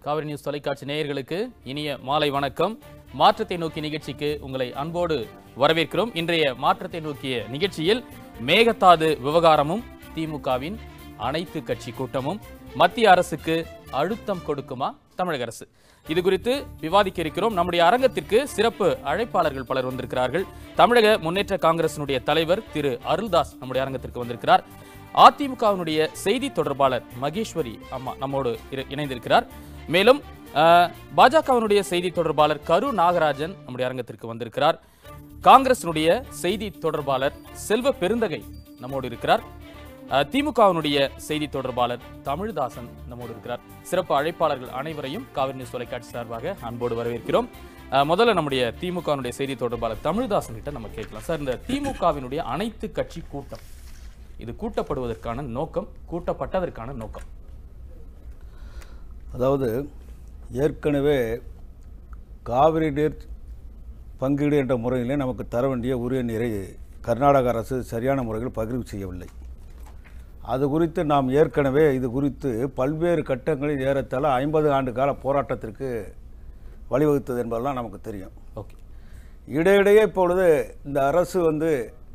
Kaveri news தொலைக்காட்சி நேயர்களுக்கு இனிய மாலை வணக்கம் மாற்றத்தை நோக்கி நிகழ்ச்சிக்கு உங்களை அன்போடு வரவேற்கிறோம் இன்றைய மாற்றத்தை நோக்கிய நிகழ்ச்சியில் மேகதாது விவகாரமும் திமுகவின் அனைத்து கட்சி கூட்டமும் மத்திய அரசுக்கு அழுத்தம் கொடுக்குமா தமிழக அரசு இது குறித்து விவாதிக்க இருக்கிறோம் நம்முடைய அரங்கத்திற்கு சிறப்பு அழைப்பாளர்கள் பலர் வந்திருக்கிறார்கள் தமிழக முன்னேற்ற காங்கிரசினுடைய தலைவர் திரு அருள்தாஸ் நம்முடைய அரங்கத்திற்கு வந்திருக்கிறார் அதிமுகவினுடைய செய்தி தொடர்பாளர் மகேஸ்வரி அம்மா நம்மோடு இரு- இணைந்திருக்கிறார் மேலும் அஹ், பாஜகவினுடைய செய்தி தொடர்பாளர் கரு நாகராஜன் நம்முடைய அரங்கத்திற்கு வந்திருக்கிறார் காங்கிரசினுடைய செய்தி தொடர்பாளர் செல்வ பெருந்தகை நம்மோடு இருக்கிறார் அஹ், திமுகவினுடைய செய்தி தொடர்பாளர் தமிழ்தாசன் நம்மோடு இருக்கிறார் சிறப்பு அழைப்பாளர்கள் அனைவரையும் காவிரி நியூஸ் தொலைக்காட்சி சார்பாக அன்போடு வரவேற்கிறோம் அஹ், முதல்ல நம்முடைய திமுகவினுடைய செய்தி தொடர்பாளர் தமிழ்தாசன் கிட்ட நம்ம கேட்கலாம் சார் இந்த திமுகவினுடைய அனைத்து கட்சி கூட்டம் இது கூட்டப்படுவதற்கான நோக்கம் கூட்டப்பட்டதற்கான நோக்கம் அதாவது ஏற்கனவே காவிரி நீர் பங்கீடு என்ற முறையிலே நமக்கு தர வேண்டிய உரிய நீரை கர்நாடக அரசு சரியான முறையில் பகிர்வு செய்யவில்லை அது குறித்து நாம் ஏற்கனவே இது குறித்து பல்வேறு கட்டங்களில் ஏறத்தாழ ஐம்பது ஆண்டு கால போராட்டத்திற்கு வழிவகுத்தது என்பதெல்லாம் நமக்கு தெரியும் ஓகே இடையிடையே இப்பொழுது இந்த அரசு வந்து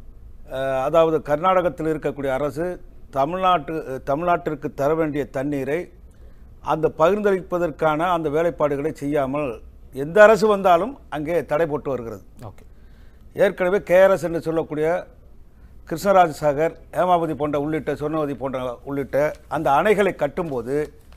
அஹ், அதாவது கர்நாடகத்தில் இருக்கக்கூடிய அரசு தமிழ்நாட்டு தமிழ்நாட்டிற்கு தர வேண்டிய தண்ணீரை அந்த பகிர்ந்தளிப்பதற்கான அந்த வேலைப்பாடுகளை செய்யாமல் எந்த அரசு வந்தாலும் அங்கே தடை போட்டு வருகிறது ஓகே ஏற்கனவே கேஆர்எஸ் என்று சொல்லக்கூடிய கிருஷ்ணராஜ் சாகர் ஹேமாவதி போன்ற உள்ளிட்ட சொர்ணவதி போன்ற உள்ளிட்ட அந்த அணைகளை கட்டும்போது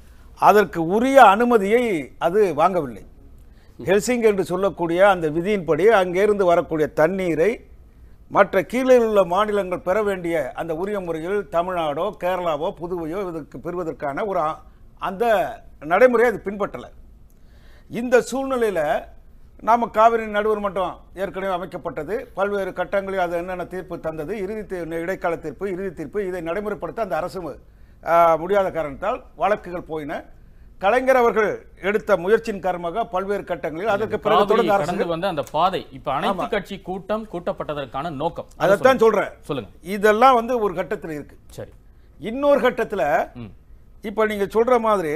அதற்கு உரிய அனுமதியை அது வாங்கவில்லை ஹெல்சிங் என்று சொல்லக்கூடிய அந்த விதியின்படி அங்கேருந்து வரக்கூடிய தண்ணீரை மற்ற கீழே உள்ள மாநிலங்கள் பெற வேண்டிய அந்த உரிய முறையில் தமிழ்நாடோ கேரளாவோ புதுவையோ இதற்கு பெறுவதற்கான ஒரு அ- அந்த நடைமுறையை அது பின்பற்றலை இந்த சூழ்நிலையில் நாம் காவிரி நடுவர் மன்றம் ஏற்கனவே அமைக்கப்பட்டது பல்வேறு கட்டங்களில் அது என்னென்ன தீர்ப்பு தந்தது இறுதி தீ- இடைக்கால தீர்ப்பு இறுதி தீர்ப்பு இதை நடைமுறைப்படுத்த அந்த அரசு ஆ, முடியாத காரணத்தால் வழக்குகள் போயின கலைஞர் அவர்கள் எடுத்த முயற்சியின் காரணமாக பல்வேறு கட்டங்களில் அதற்கு பிறகு காவிரி தொடர்ந்து அரசு கடந்து வந்த அந்த பாதை இப்ப அனைத்து கட்சி கூட்டம் கூட்டப்பட்டதற்கான நோக்கம் அதை அதைத்தான் சொல்றேன் சொல்லுங்க இதெல்லாம் வந்து ஒரு கட்டத்தில் இருக்கு சரி இன்னொரு கட்டத்தில் ம் இப்போ நீங்க சொல்ற மாதிரி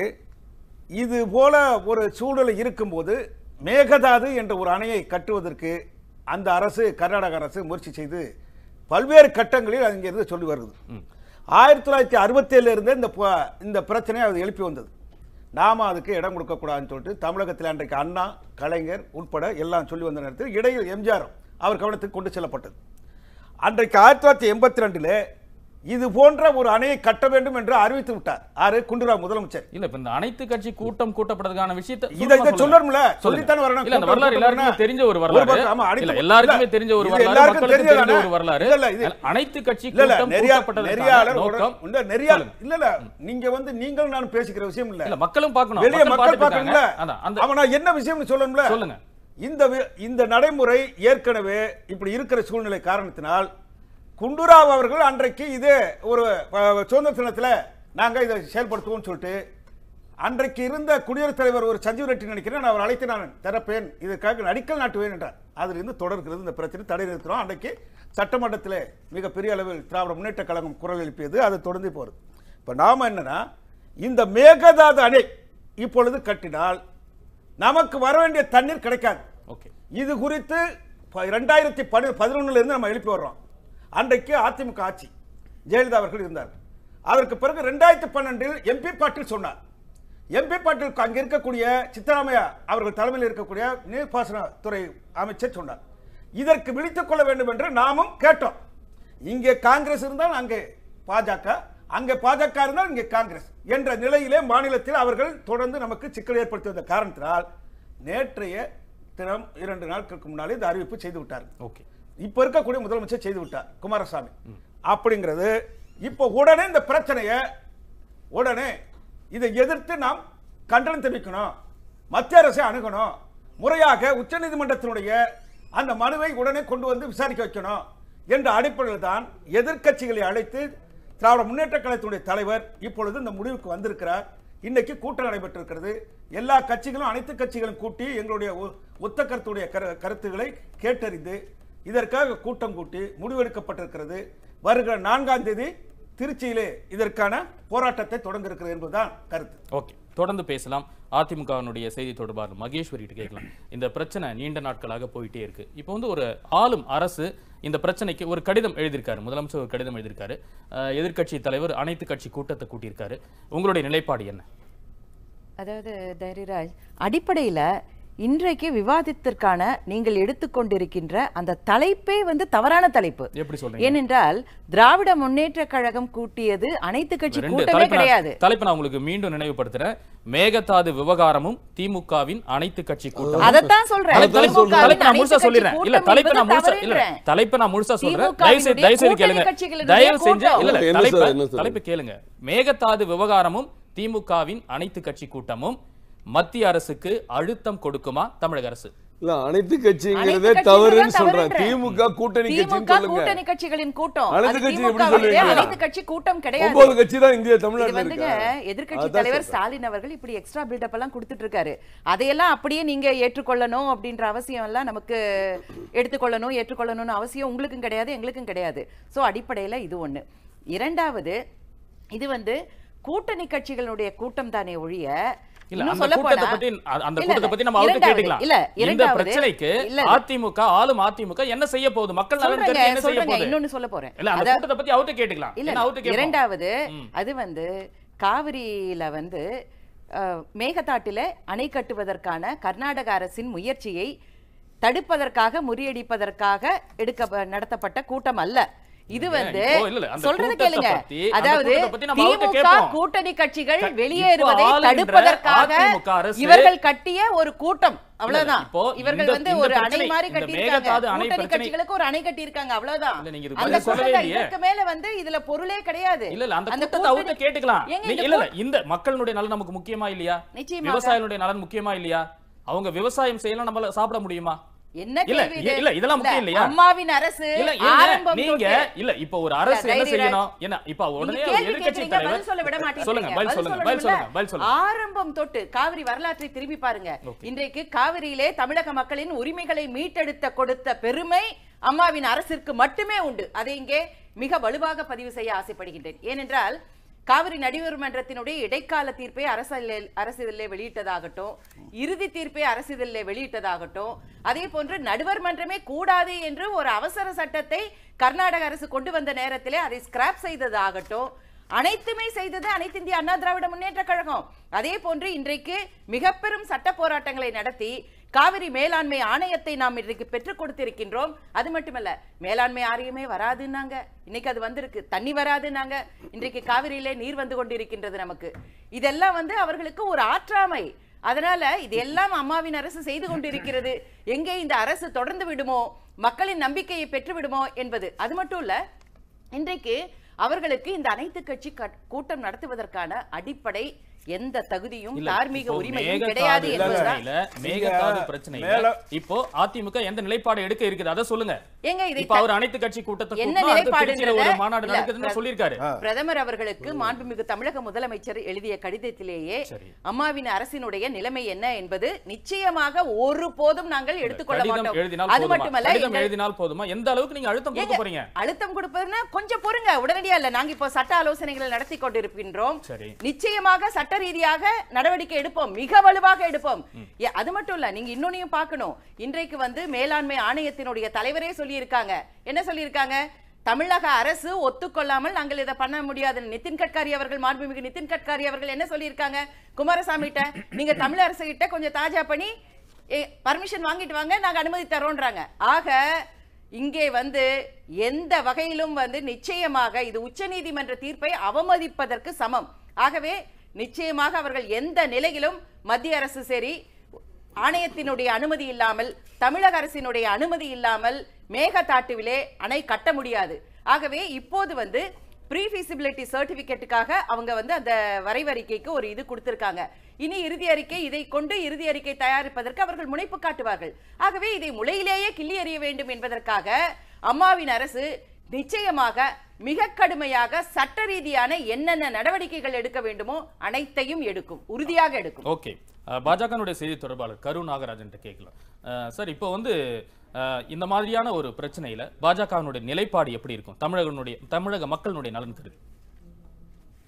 இது போல ஒரு சூழ்நிலை இருக்கும்போது மேகதாது என்ற ஒரு அணையை கட்டுவதற்கு அந்த அரசு கர்நாடக அரசு முயற்சி செய்து பல்வேறு கட்டங்களில் அங்கிருந்து சொல்லி வருது ம் ஆயிரத்தி தொள்ளாயிரத்தி அறுபத்தேழுல இருந்தே இந்த ப- இந்த பிரச்சனையை அது எழுப்பி வந்தது நாம அதுக்கு இடம் கொடுக்கக்கூடாதுன்னு சொல்லிட்டு தமிழகத்தில் அன்றைக்கு அண்ணா கலைஞர் உட்பட எல்லாம் சொல்லி வந்த நேரத்தில் இடையில் எம்ஜிஆர் அவர் கவனத்துக்கு கொண்டு செல்லப்பட்டது அன்றைக்கு ஆயிரத்தி தொள்ளாயிரத்தி எண்பத்தி ரெண்டில் இது போன்ற ஒரு அணையை கட்ட வேண்டும் என்று அறிவித்து விட்டார் ஆறு குண்டுராவ் முதலமைச்சர் இல்ல இப்ப இந்த அனைத்து கட்சி கூட்டம் கூட்டப்பட்டதுக்கான விஷயத்தை இதை சுருக்கமா இதை சொல்லுங்க. சொல்லணும்ல சொல்லுங்க. சொல்லித்தானே வரணும் இல்ல அந்த வரலாறு எல்லாருக்குமே தெரிஞ்ச ஒரு வரலாறு பக்கம், ஆமா, அடித்து- இல்ல எல்லாருக்குமே இல்ல, தெரிஞ்ச ஒரு இது வரலாறு எல்லாருக்கும் மக்களுக்கு தெரிஞ்ச தெரிஞ்சதானே? ஒரு வரலாறு இல்ல, இல்ல, இது- அனைத்து கட்சி இல்ல இல்ல கூட்டம் நெறியா கூட்டப்பட்டதற்கான நெறியாளர் நோக்கம் உடன்- இல்ல நெறியா சொல்லுங்க. இல்ல இல்ல நீங்க வந்து நீங்கள் நான் பேசிக்கிற விஷயம் இல்ல இல்ல மக்களும் பார்க்கணும் வெளிய மக்கள் பார்த்துட்டு பார்க்கணும்ல இருக்காங்க. அதான், அந்த அவனா என்ன விஷயம்னு சொல்லணும்ல சொல்லுங்க இந்த வி- இந்த நடைமுறை ஏற்கனவே இப்படி இருக்கிற சூழ்நிலை காரணத்தினால் குண்டுராவ் அவர்கள் அன்றைக்கு இது ஒரு அஹ், சுதந்திர தினத்துல நாங்க இதை செயல்படுத்துவோம்னு சொல்லிட்டு அன்றைக்கு இருந்த குடியரசுத் தலைவர் ஒரு சஞ்சீவ் ரெட்டி நினைக்கிறேன் நான் அவர் அழைத்து நான் திறப்பேன் இதற்காக அடிக்கல் நாட்டுவேன் என்றார் அதிலிருந்து தொடர்கிறது இந்த பிரச்சனை தடை நிறுத்துறோம் அன்றைக்கு சட்டமன்றத்திலே மிகப்பெரிய அளவில் திராவிட முன்னேற்ற கழகம் குரல் எழுப்பியது அது தொடர்ந்து போகிறது இப்போ நாம என்னன்னா இந்த மேகதாது அணை இப்பொழுது கட்டினால் நமக்கு வர வேண்டிய தண்ணீர் கிடைக்காது ஓகே இது குறித்து ப- ரெண்டாயிரத்தி பதி பதினொன்னுல இருந்து நம்ம எழுப்பி வர்றோம் அன்றைக்கு அதிமுக ஆட்சி ஜெயலலிதா அவர்கள் இருந்தார் அதற்கு பிறகு ரெண்டாயிரத்தி பன்னெண்டில் எம்பி பாட்டில் சொன்னார் எம்பி பாட்டில் அங்க இருக்கக்கூடிய சித்தராமையா அவர்கள் தலைமையில் இருக்கக்கூடிய நீர்ப்பாசனத்துறை அமைச்சர் சொன்னார் இதற்கு விழித்துக் கொள்ள வேண்டும் என்று நாமும் கேட்டோம் இங்கே காங்கிரஸ் இருந்தால் அங்கே பாஜக அங்கே பாஜக இருந்தால் இங்கே காங்கிரஸ் என்ற நிலையிலே மாநிலத்தில் அவர்கள் தொடர்ந்து நமக்கு சிக்கல் ஏற்படுத்தி வந்த காரணத்தினால் நேற்றைய தினம் இரண்டு நாட்களுக்கு முன்னாலே இந்த அறிவிப்பு செய்து விட்டார் ஓகே இப்ப இருக்கக்கூடிய முதலமைச்சர் செய்து விட்டார் குமாரசாமி அப்படிங்கிறது இப்போ உடனே இந்த பிரச்சனையை உடனே இதை எதிர்த்து நாம் கண்டனம் தெரிவிக்கணும் மத்திய அரசை அணுகணும் முறையாக உச்சநீதிமன்றத்தினுடைய அந்த மனுவை உடனே கொண்டு வந்து விசாரிக்க வைக்கணும் என்ற அடிப்படையில் தான் எதிர்க்கட்சிகளை அழைத்து திராவிட முன்னேற்ற கழகத்தினுடைய தலைவர் இப்பொழுது இந்த முடிவுக்கு வந்திருக்கிறார் இன்னைக்கு கூட்டம் நடைபெற்றிருக்கிறது எல்லா கட்சிகளும் அனைத்து கட்சிகளும் கூட்டி எங்களுடைய ஒ- ஒத்த கருத்துடைய கரு- கருத்துக்களை கேட்டறிந்து இதற்காக கூட்டம் கூட்டி முடிவெடுக்கப்பட்டிருக்கிறது வருகிற நான்காம் தேதி திருச்சியிலே இதற்கான போராட்டத்தை தொடங்க இருக்கிறது என்பதுதான் கருத்து ஓகே தொடர்ந்து பேசலாம் அதிமுகவினுடைய செய்தி தொடர்பாளர் மகேஸ்வரி கிட்ட கேட்கலாம் இந்த பிரச்சனை நீண்ட நாட்களாக போயிட்டே இருக்கு இப்போ வந்து ஒரு ஆளும் அரசு இந்த பிரச்சனைக்கு ஒரு கடிதம் எழுதியிருக்காரு முதலமைச்சர் ஒரு கடிதம் எழுதியிருக்காரு அஹ், எதிர்க்கட்சி தலைவர் அனைத்து கட்சி கூட்டத்தை கூட்டியிருக்காரு உங்களுடைய நிலைப்பாடு என்ன அதாவது தைரியராஜ் அடிப்படையில இன்றைக்கு விவாதத்திற்கான நீங்கள் எடுத்துக்கொண்டிருக்கின்ற அந்த தலைப்பே வந்து தவறான தலைப்பு எப்படி சொல்றீங்க ஏனென்றால் திராவிட முன்னேற்ற கழகம் கூட்டியது அனைத்து கட்சி ரெண்டு கூட்டமே தலைப்பு கிடையாது நான் தலைப்பு நான் உங்களுக்கு மீண்டும் நினைவுபடுத்துறேன் மேகதாது விவகாரமும் திமுகவின் அனைத்து கட்சி கூட்டம் அதைத்தான் சொல்றேன் தலைப்பு- தலைப்பு- திமுகவின் தலைப்பு நான் முழுசா அனைத்து சொல்லிடுறேன் கட்சி இல்ல கூட்டம் தலைப்பு நான் என்பது முழுசா இல்ல தவறுன்றேன். தலைப்பு நான் முழுசா சொல்றேன் திமுகவினுடைய தயவு செய்து தயவு செய்து கேளுங்க கூட்டணி கட்சிகளினுடைய தயவு செஞ்சு இல்ல இல்ல என்ன தலைப்பு சார், என்ன சார்? தலைப்பு கேளுங்க மேகதாது விவகாரமும் திமுகவின் அனைத்து கட்சி கூட்டமும் மத்திய அரசுக்கு அழுத்தம் கொடுக்குமா தமிழக அரசு இல்ல அனைத்து கட்சிங்கிறதே அனைத்து தவறுன்னு கட்சிகளும் சொல்றேன் தவறுன்றேன். திமுக கூட்டணி கட்சின்னு திமுக சொல்லுங்க கூட்டணி கட்சிகளின் கூட்டம் அனைத்து அது கட்சி எப்படி திமுகவுடைய சொல்லுவீங்க? அனைத்து கட்சி கூட்டம் கிடையாது ஒன்பது கட்சி தான் இந்திய இது தமிழ்நாட்டுல வந்துங்க இருக்கு எதிர்க்கட்சி அதான் தலைவர் சொல்றேன். ஸ்டாலின் அவர்கள் இப்படி எக்ஸ்ட்ரா பில்டப் எல்லாம் கொடுத்துட்டு இருக்காரு அதையெல்லாம் அப்படியே நீங்க ஏற்றுக்கொள்ளணும் அப்படின்ற அவசியம் எல்லாம் நமக்கு எடுத்துக்கொள்ளணும் ஏற்றுக்கொள்ளணும்னு அவசியம் உங்களுக்கும் கிடையாது எங்களுக்கும் கிடையாது சோ அடிப்படையில இது ஒண்ணு இரண்டாவது இது வந்து கூட்டணி கட்சிகளுடைய கூட்டம் தானே ஒழிய இல்ல இன்னும் அந்த சொல்லப் கூட்டத்தை போனா- பத்தி அ- அந்த இல்ல, கூட்டத்தை இல்ல, பத்தி நம்ம அவர்கிட்ட இரண்டாவது, கேட்டுக்கலாம் இல்ல இந்த இரண்டாவது, பிரச்சனைக்கு இல்ல, அதிமுக ஆளும் அதிமுக என்ன செய்ய போகுது மக்கள் நலன் சொல்றேங்க, கருதி என்ன செய்ய சொல்றேங்க, போகுது இன்னொன்னு சொல்ல போறேன் இல்ல அந்த அத- கூட்டத்தை பத்தி அவர்கிட்ட கேட்டுக்கலாம் இல்ல என்ன அவர்கிட்ட கேட்போம் இரண்டாவது ம். அது வந்து காவிரியில வந்து அஹ், மேகதாட்டில அணை கட்டுவதற்கான கர்நாடக அரசின் முயற்சியை தடுப்பதற்காக முறியடிப்பதற்காக எடுக்க நடத்தப்பட்ட கூட்டம் அல்ல இது வந்து இப்போ இல்ல, இல்ல, அந்த சொல்றது கூட்டத்தை கேளுங்க பத்தி, அந்த அதாவது கூட்டத்தை பத்தி நம்ம அவர்கிட்ட திமுக கேட்போம். கூட்டணி கட்சிகள் க- வெளியேறுவதை இப்போ ஆளுகின்ற தடுப்பதற்காக அதிமுக அரசு- இவர்கள் கட்டிய ஒரு கூட்டம் அவ்வளவுதான் இப்போ இவர்கள் இந்த- வந்து இந்த ஒரு அணை பிரச்சனை, மாதிரி இந்த கட்டி மேகதாது அணை கூட்டணி பிரச்சனை- கட்சிகளுக்கு ஒரு அணை கட்டி இருக்காங்க அவ்வளவுதான் இல்ல, நீங்க இது அந்த பதில் சொல்லவே கூட்டத்தை இல்லையே. இதற்கு மேல வந்து இதுல பொருளே கிடையாது இல்ல இல்ல அந்த அந்த கூட்டத்தை அவர்கிட்ட கூட்டணி- கேட்டுக்கலாம் ஏங்க, நீ- இந்த இல்ல இல்ல இந்த மக்களுடைய நலன் நமக்கு முக்கியமா இல்லையா நிச்சயமாக. விவசாயிகளுடைய நலன் முக்கியமா இல்லையா அவங்க விவசாயம் செய்யலாம் நம்மள சாப்பிட முடியுமா என்ன இல்ல, கேள்வி இது? இல்ல, இதெல்லாம் முக்கியம் இல்ல, இல்லையா? அம்மாவின் அரசு இல்ல ஏங்க, ஆரம்பம் நீங்க தொட்டு- இல்ல இப்ப ஒரு அரசு இல்ல, என்ன தைரியராஜ். செய்யணும் என்ன இப்ப உடனே நீங்க ஒரு கேள்வி எதிர்க்கட்சி கேக்குறீங்க, பதில் தலைவர் சொல்ல விட மாட்டேங்கிறீங்க. சொல்லுங்க பதில் பதில் சொல்லுங்க பதில் சொல்லணும்ல? சொல்லுங்க பதில் சொல்லுங்க ஆரம்பம் தொட்டு காவிரி வரலாற்றை திரும்பி பாருங்க இன்றைக்கு காவிரியிலே தமிழக மக்களின் உரிமைகளை மீட்டெடுத்த கொடுத்த பெருமை அம்மாவின் அரசிற்கு மட்டுமே உண்டு அதை இங்கே மிக வலுவாக பதிவு செய்ய ஆசைப்படுகின்றேன் ஏனென்றால் காவிரி நடுவர் மன்றத்தினுடைய இடைக்கால தீர்ப்பை அரசியலில் அரசிதழிலே வெளியிட்டதாகட்டும் இறுதி தீர்ப்பை அரசிதழிலே வெளியிட்டதாகட்டும் அதே போன்று நடுவர் மன்றமே கூடாது என்று ஒரு அவசர சட்டத்தை கர்நாடக அரசு கொண்டு வந்த நேரத்திலே அதை ஸ்கிராப் செய்ததாகட்டும் அனைத்துமே செய்தது அனைத்து இந்திய அண்ணா திராவிட முன்னேற்ற கழகம் அதே போன்று இன்றைக்கு மிக பெரும் சட்ட போராட்டங்களை நடத்தி காவிரி மேலாண்மை ஆணையத்தை நாம் இன்றைக்கு பெற்றுக் கொடுத்திருக்கின்றோம் அது மட்டுமல்ல மேலாண்மை ஆணையமே வராதுன்னாங்க இன்னைக்கு அது வந்திருக்கு தண்ணி வராதுன்னாங்க இன்றைக்கு காவிரியிலே நீர் வந்து கொண்டிருக்கின்றது நமக்கு இதெல்லாம் வந்து அவர்களுக்கு ஒரு ஆற்றாமை அதனால இதெல்லாம் அம்மாவின் அரசு செய்து கொண்டிருக்கிறது எங்கே இந்த அரசு தொடர்ந்து விடுமோ மக்களின் நம்பிக்கையை பெற்று விடுமோ என்பது அது மட்டும் இல்ல இன்றைக்கு அவர்களுக்கு இந்த அனைத்து கட்சி கட்- கூட்டம் நடத்துவதற்கான அடிப்படை எந்த தகுதியும் இல்ல, தார்மீக இப்போ உரிமையும் மேகதாது கிடையாது என்பதுதான் பிரச்சனையில, மேகதாது நீங்க பிரச்சனையில மேல- இப்போ அதிமுக எந்த நிலைப்பாடு எடுக்க இருக்குது அதை சொல்லுங்க ஏங்க இதை இப்ப அவர் அனைத்து கட்சி கூட்டத்தை என்ன கூட்டினா அடுத்து திருச்சியில ஒரு நிலைப்பாடுன்றத- மாநாடு இல்ல, நடக்குதுன்னு பிர- சொல்லியிருக்காரு பிரதமர் அவர்களுக்கு மாண்புமிகு தமிழக முதலமைச்சர் எழுதிய கடிதத்திலேயே சரி. அம்மாவின் அரசினுடைய நிலைமை என்ன என்பது நிச்சயமாக ஒரு போதும் நாங்கள் எடுத்துக்கொள்ள கடிதம் மாட்டோம் எழுதினால் அது போதுமா மட்டுமல்ல கடிதம் எங்கள்- எழுதினால் போதுமா எந்த அளவுக்கு நீங்க அழுத்தம் கொடுக்க ஏங்க, போறீங்க அழுத்தம் கொடுப்பதுன்னா கொஞ்சம் பொறுங்க உடனடியா இல்ல நாங்க இப்போ சட்ட ஆலோசனைகளை நடத்தி கொண்டிருக்கின்றோம் சரி. நிச்சயமாக சட்ட ரீதியாக நடவடிக்கை எடுப்போம் மிக வலுவாக எடுப்போம் ஏ, அது மட்டும் இல்ல நீங்க இன்னொன்னையும் பார்க்கணும் இன்றைக்கு வந்து மேலாண்மை ஆணையத்தினுடைய தலைவரே சொல்லியிருக்காங்க என்ன சொல்லியிருக்காங்க தமிழக அரசு ஒத்துக்கொள்ளாமல் நாங்கள் இதை பண்ண முடியாது நிதின் கட்காரி அவர்கள் மாண்புமிகு நிதின் கட்காரி அவர்கள் என்ன சொல்லியிருக்காங்க குமாரசாமி கிட்ட நீங்க தமிழ் அரசு கிட்ட கொஞ்சம் தாஜா பண்ணி பர்மிஷன் வாங்கிட்டு வாங்க நாங்க அனுமதி தரோன்றாங்க ஆக இங்கே வந்து எந்த வகையிலும் வந்து நிச்சயமாக இது உச்சநீதிமன்ற தீர்ப்பை அவமதிப்பதற்கு சமம் ஆகவே நிச்சயமாக அவர்கள் எந்த நிலையிலும் மத்திய அரசு சரி ஆணையத்தினுடைய அனுமதி இல்லாமல் தமிழக அரசினுடைய அனுமதி இல்லாமல் மேகதாட்டுவிலே அணை கட்ட முடியாது ஆகவே இப்போது வந்து ப்ரீ ஃபீசிபிலிட்டி சர்டிபிகேட்டுக்காக அவங்க வந்து அந்த வரைவறிக்கைக்கு ஒரு இது கொடுத்திருக்காங்க இனி இறுதி அறிக்கை இதை கொண்டு இறுதி அறிக்கை தயாரிப்பதற்கு அவர்கள் முனைப்பு காட்டுவார்கள் ஆகவே இதை முளையிலேயே கிள்ளி எறிய வேண்டும் என்பதற்காக அம்மாவின் அரசு நிச்சயமாக மிக கடுமையாக சட்ட ரீதியான என்னென்ன நடவடிக்கைகள் எடுக்க வேண்டுமோ அனைத்தையும் எடுக்கும் உறுதியாக எடுக்கும் ஓகே பாஜகனுடைய செய்தி தொடர்பாளர் கரு நாகராஜன் கேட்கலாம் அஹ், சார் இப்போ வந்து அஹ், இந்த மாதிரியான ஒரு பிரச்சனையில பாஜகவினுடைய நிலைப்பாடு எப்படி இருக்கும் தமிழகனுடைய தமிழக மக்களுடைய நலன் கருதி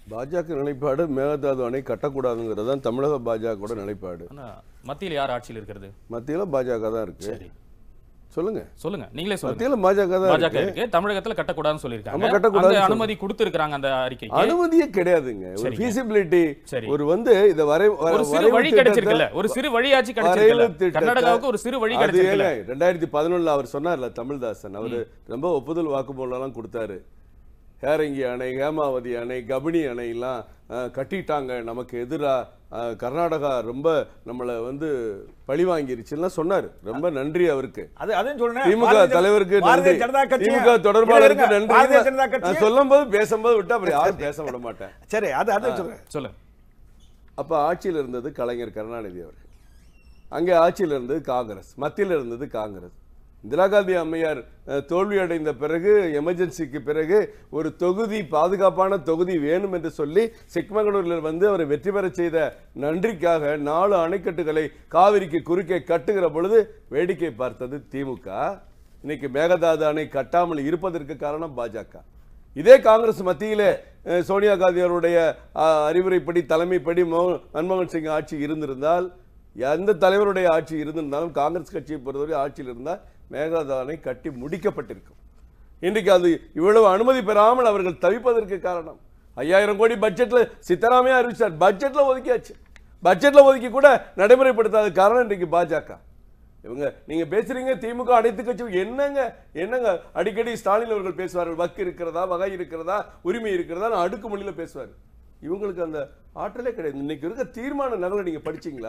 பாஜக நிலைப்பாடு மேகதாது அணை கட்டக்கூடாதுங்கிறது தான் தமிழக பாஜக நிலைப்பாடு ஆனா மத்தியில் யார் ஆட்சியில் இருக்கிறது மத்தியில பாஜக தான் இருக்கு சரி சொல்லுங்க சொல்லுங்க நீங்களே சொல்லுங்க மத்தியில பாஜக தான் பாஜக இருக்கு இருக்கு தமிழகத்துல கட்டக்கூடாதுன்னு ஆமா, சொல்லியிருக்காங்க கட்டக்கூடாதுன்னு அங்க அனுமதி கொடுத்திருக்காங்க அந்த அறிக்கைக்கு அனுமதியே கிடையாதுங்க ஒரு சரிங்க. feasibility சரி. ஒரு வந்து இத வரை ஒரு சிறு வரைவு வழி திட்டத்தை- கிடைச்சிருக்குல்ல ஒரு சிறு வழியாச்சு கிடைச்சிருக்குல்ல வரைவு திட்டத்தை- கர்நாடகாவுக்கு ஒரு சிறு வழி அது கிடைச்சிருக்குல்ல ஏங்க, ரெண்டாயிரத்தி பதினொன்னுல அவர் சொன்னார்ல தமிழ்தாசன் அவரு ரொம்ப ஒப்புதல் வாக்குமூலம் எல்லாம் கொடுத்தாரு ஹேரங்கி அணை ஹேமாவதி அணை கபினி அணை எல்லாம் அஹ், கட்டிட்டாங்க நமக்கு எதிரா அஹ், கர்நாடகா ரொம்ப நம்மள வந்து பழி வாங்கிருச்சுலாம் சொன்னாரு ரொம்ப நன்றி அவருக்கு அது அதையும் சொல்றேன் திமுக பாரதிய ஜன- தலைவருக்கு பாரதிய நன்றி ஜனதா கட்சி திமுக தொடர்பாளருக்கு இருங்க, நன்றி பாரதிய ஜனதா நான் கட்சி சொல்லும் போது பேசும்போது விட்டு அப்புறம் யாரும் பேச விட மாட்டேன் சரி அது அதை சொல்றேன் சொல்லுங்க அப்ப ஆட்சியில் இருந்தது கலைஞர் கருணாநிதி அவர்கள் அங்கே ஆட்சியில் இருந்தது காங்கிரஸ் மத்தியில் இருந்தது காங்கிரஸ் இந்திரா காந்தி அம்மையார் அஹ், தோல்வி அடைந்த பிறகு எமர்ஜென்சிக்கு பிறகு ஒரு தொகுதி பாதுகாப்பான தொகுதி வேணும் என்று சொல்லி சிக்மங்களூரில் வந்து அவரை வெற்றி பெற செய்த நன்றிக்காக நாலு அணைக்கட்டுகளை காவிரிக்கு குறுக்கே கட்டுகிற பொழுது வேடிக்கை பார்த்தது திமுக இன்னைக்கு மேகதாது அணை கட்டாமல் இருப்பதற்கு காரணம் பாஜக இதே காங்கிரஸ் மத்தியிலே அஹ், சோனியா காந்தி அவருடைய அஹ், அறிவுரைப்படி தலைமைப்படி மோ- மன்மோகன் சிங் ஆட்சி இருந்திருந்தால் எந்த தலைவருடைய ஆட்சி இருந்திருந்தாலும் காங்கிரஸ் கட்சியை பொறுத்தவரை ஆட்சியில் இருந்தால் மேகதாது அணை கட்டி முடிக்கப்பட்டிருக்கும் இன்றைக்கு அது இவ்வளவு அனுமதி பெறாமல் அவர்கள் தவிப்பதற்கு காரணம் ஐயாயிரம் கோடி பட்ஜெட்ல சித்தராமையா அறிவிச்சார் பட்ஜெட்ல ஒதுக்கியாச்சு பட்ஜெட்ல ஒதுக்கி கூட நடைமுறைப்படுத்தாத காரணம் இன்றைக்கு பாஜக இவங்க நீங்க பேசுறீங்க திமுக அனைத்து கட்சி என்னங்க என்னங்க அடிக்கடி ஸ்டாலின் அவர்கள் பேசுவார்கள் வக்கு இருக்கிறதா வகை இருக்கிறதா உரிமை இருக்கிறதா நான் அடுக்கு மொழியில பேசுவார் இவங்களுக்கு அந்த ஆற்றலே கிடையாது இன்னைக்கு இருக்க தீர்மான நகலை நீங்க படிச்சீங்களா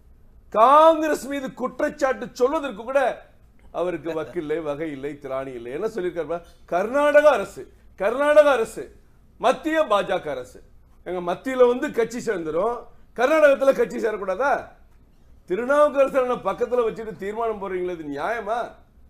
காங்கிரஸ் மீது குற்றச்சாட்டு சொல்வதற்கு கூட அவருக்கு வக்கில்லை வகை இல்லை திராணி இல்லை என்ன சொல்லியிருக்காரு கர்நாடக அரசு கர்நாடக அரசு மத்திய பாஜக அரசு எங்க மத்தியில வந்து கட்சி சேர்ந்துரும் கர்நாடகத்துல கட்சி சேரக்கூடாதா திருநாவுக்கரசர் பக்கத்துல வச்சுட்டு தீர்மானம் போடுறீங்களே இது நியாயமா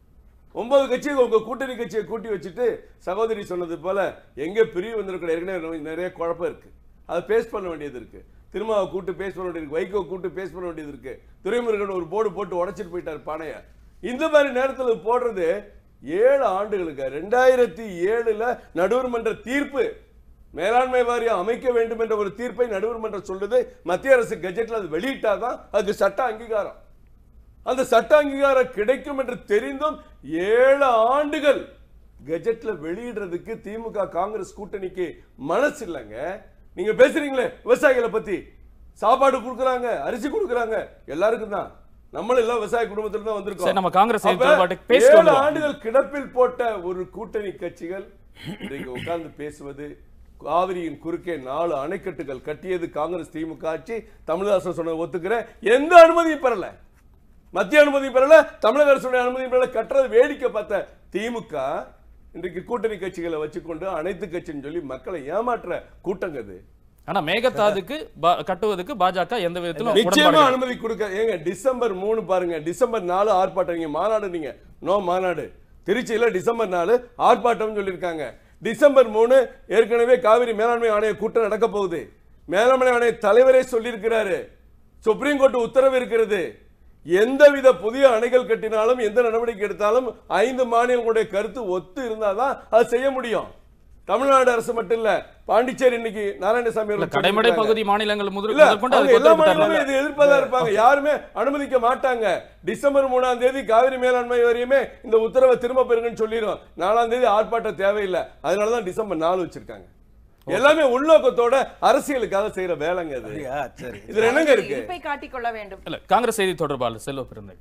ஒன்பது கட்சி உங்க கூட்டணி கட்சியை கூட்டி வச்சுட்டு சகோதரி சொன்னது போல எங்க பிரிவு வந்திருக்கிற ஏற்கனவே நிறைய குழப்பம் இருக்கு அதை பேஸ் பண்ண வேண்டியது இருக்கு திருமாவை கூட்டு பேஸ் பண்ண வேண்டியது இருக்கு வைகோ கூட்டு பேஸ் பண்ண வேண்டியது இருக்கு துரைமுருகன் ஒரு போர்டு போட்டு உடைச்சிட்டு போயிட்டார் பானைய இந்த மாதிரி நேரத்துல போடுறது ஏழு ஆண்டுகளுக்கு ரெண்டாயிரத்தி ஏழுல நடுவர் மன்ற தீர்ப்பு மேலாண்மை வாரியம் அமைக்க வேண்டும் என்ற ஒரு தீர்ப்பை நடுவர் மன்றம் சொல்லுது மத்திய அரசு கெஜெட்ல அது வெளியிட்டாதான் அதுக்கு சட்ட அங்கீகாரம் அந்த சட்ட அங்கீகாரம் கிடைக்கும் என்று தெரிந்தும் ஏழு ஆண்டுகள் கெஜெட்ல வெளியிடுறதுக்கு திமுக காங்கிரஸ் கூட்டணிக்கு மனசு இல்லைங்க நீங்க பேசுறீங்களே விவசாயிகளை பத்தி சாப்பாடு கொடுக்குறாங்க அரிசி கொடுக்குறாங்க எல்லாருக்கும் தான் நம்மளும் எல்லாம் விவசாய குடும்பத்துல தான் வந்திருக்கோம் சரி, நம்ம காங்கிரஸ் அப்ப செயல்பாட்டுக்கு பேசிட்டு ஏழு வந்துருவோம். ஆண்டுகள் கிடப்பில் போட்ட ஒரு கூட்டணி கட்சிகள் இன்றைக்கு உட்கார்ந்து பேசுவது காவிரியின் குறுக்கே நாலு அணைக்கட்டுகள் கட்டியது காங்கிரஸ் திமுக ஆட்சி தமிழரசன் சொன்னதை ஒத்துக்கிற எந்த அனுமதியும் பெறல மத்திய அனுமதி பெறல தமிழக அரசுடைய அனுமதி பெறல கட்டுறது வேடிக்கை பார்த்த திமுக இன்றைக்கு கூட்டணி கட்சிகளை வச்சுக்கொண்டு அனைத்து கட்சின்னு சொல்லி மக்களை ஏமாற்ற கூட்டங்க அது ஆனா மேகதாதுக்கு பா- கட்டுவதற்கு பாஜக எந்த விதத்திலும் நிச்சயமா உடன்பாடு அனுமதி கொடுக்க ஏங்க டிசம்பர் மூணு பாருங்க டிசம்பர் நாலு ஆர்ப்பாட்டம் நீங்க மாநாடு நீங்க நோ மாநாடு திருச்சியில டிசம்பர் நாலு ஆர்ப்பாட்டம் சொல்லியிருக்காங்க டிசம்பர் மூணு ஏற்கனவே காவிரி மேலாண்மை ஆணைய கூட்டம் நடக்க போகுது மேலாண்மை ஆணைய தலைவரே சொல்லியிருக்கிறாரு சுப்ரீம் கோர்ட் உத்தரவு இருக்கிறது எந்தவித புதிய அணைகள் கட்டினாலும் எந்த நடவடிக்கை எடுத்தாலும் ஐந்து மாநிலங்களுடைய கருத்து ஒத்து இருந்தாதான் அது செய்ய முடியும் தமிழ்நாடு அரசு மட்டும் இல்ல பாண்டிச்சேரி இன்னைக்கு நாராயணசாமி இல்ல, அவர்கள் கடைமடை சொல்லியிருக்காங்க. பகுதி மாநிலங்கள் முதல் இல்ல முதற்கொண்டு அவங்க அதுக்கு எல்லா ஒத்துழைப்பு தரல. மாநிலங்களும் இது எதிர்ப்பதா இருப்பாங்க யாருமே அனுமதிக்க மாட்டாங்க டிசம்பர் மூணாம் தேதி காவிரி மேலாண்மை வரையுமே இந்த உத்தரவை திரும்ப பெறுங்கன்னு சொல்லிடும் நாலாம் தேதி ஆர்ப்பாட்டம் தேவையில்லை அதனாலதான் டிசம்பர் நாலு வச்சிருக்காங்க எல்லாமே உள்நோக்கத்தோட அரசியலுக்காக செய்யற வேலைங்க அது அப்படியா சரி இதுல என்னங்க இருக்கு இருப்பை காட்டிக்கொள்ள வேண்டும் இல்ல காங்கிரஸ் செய்தி தொடர்பாளர் செல்வ பிறந்தகை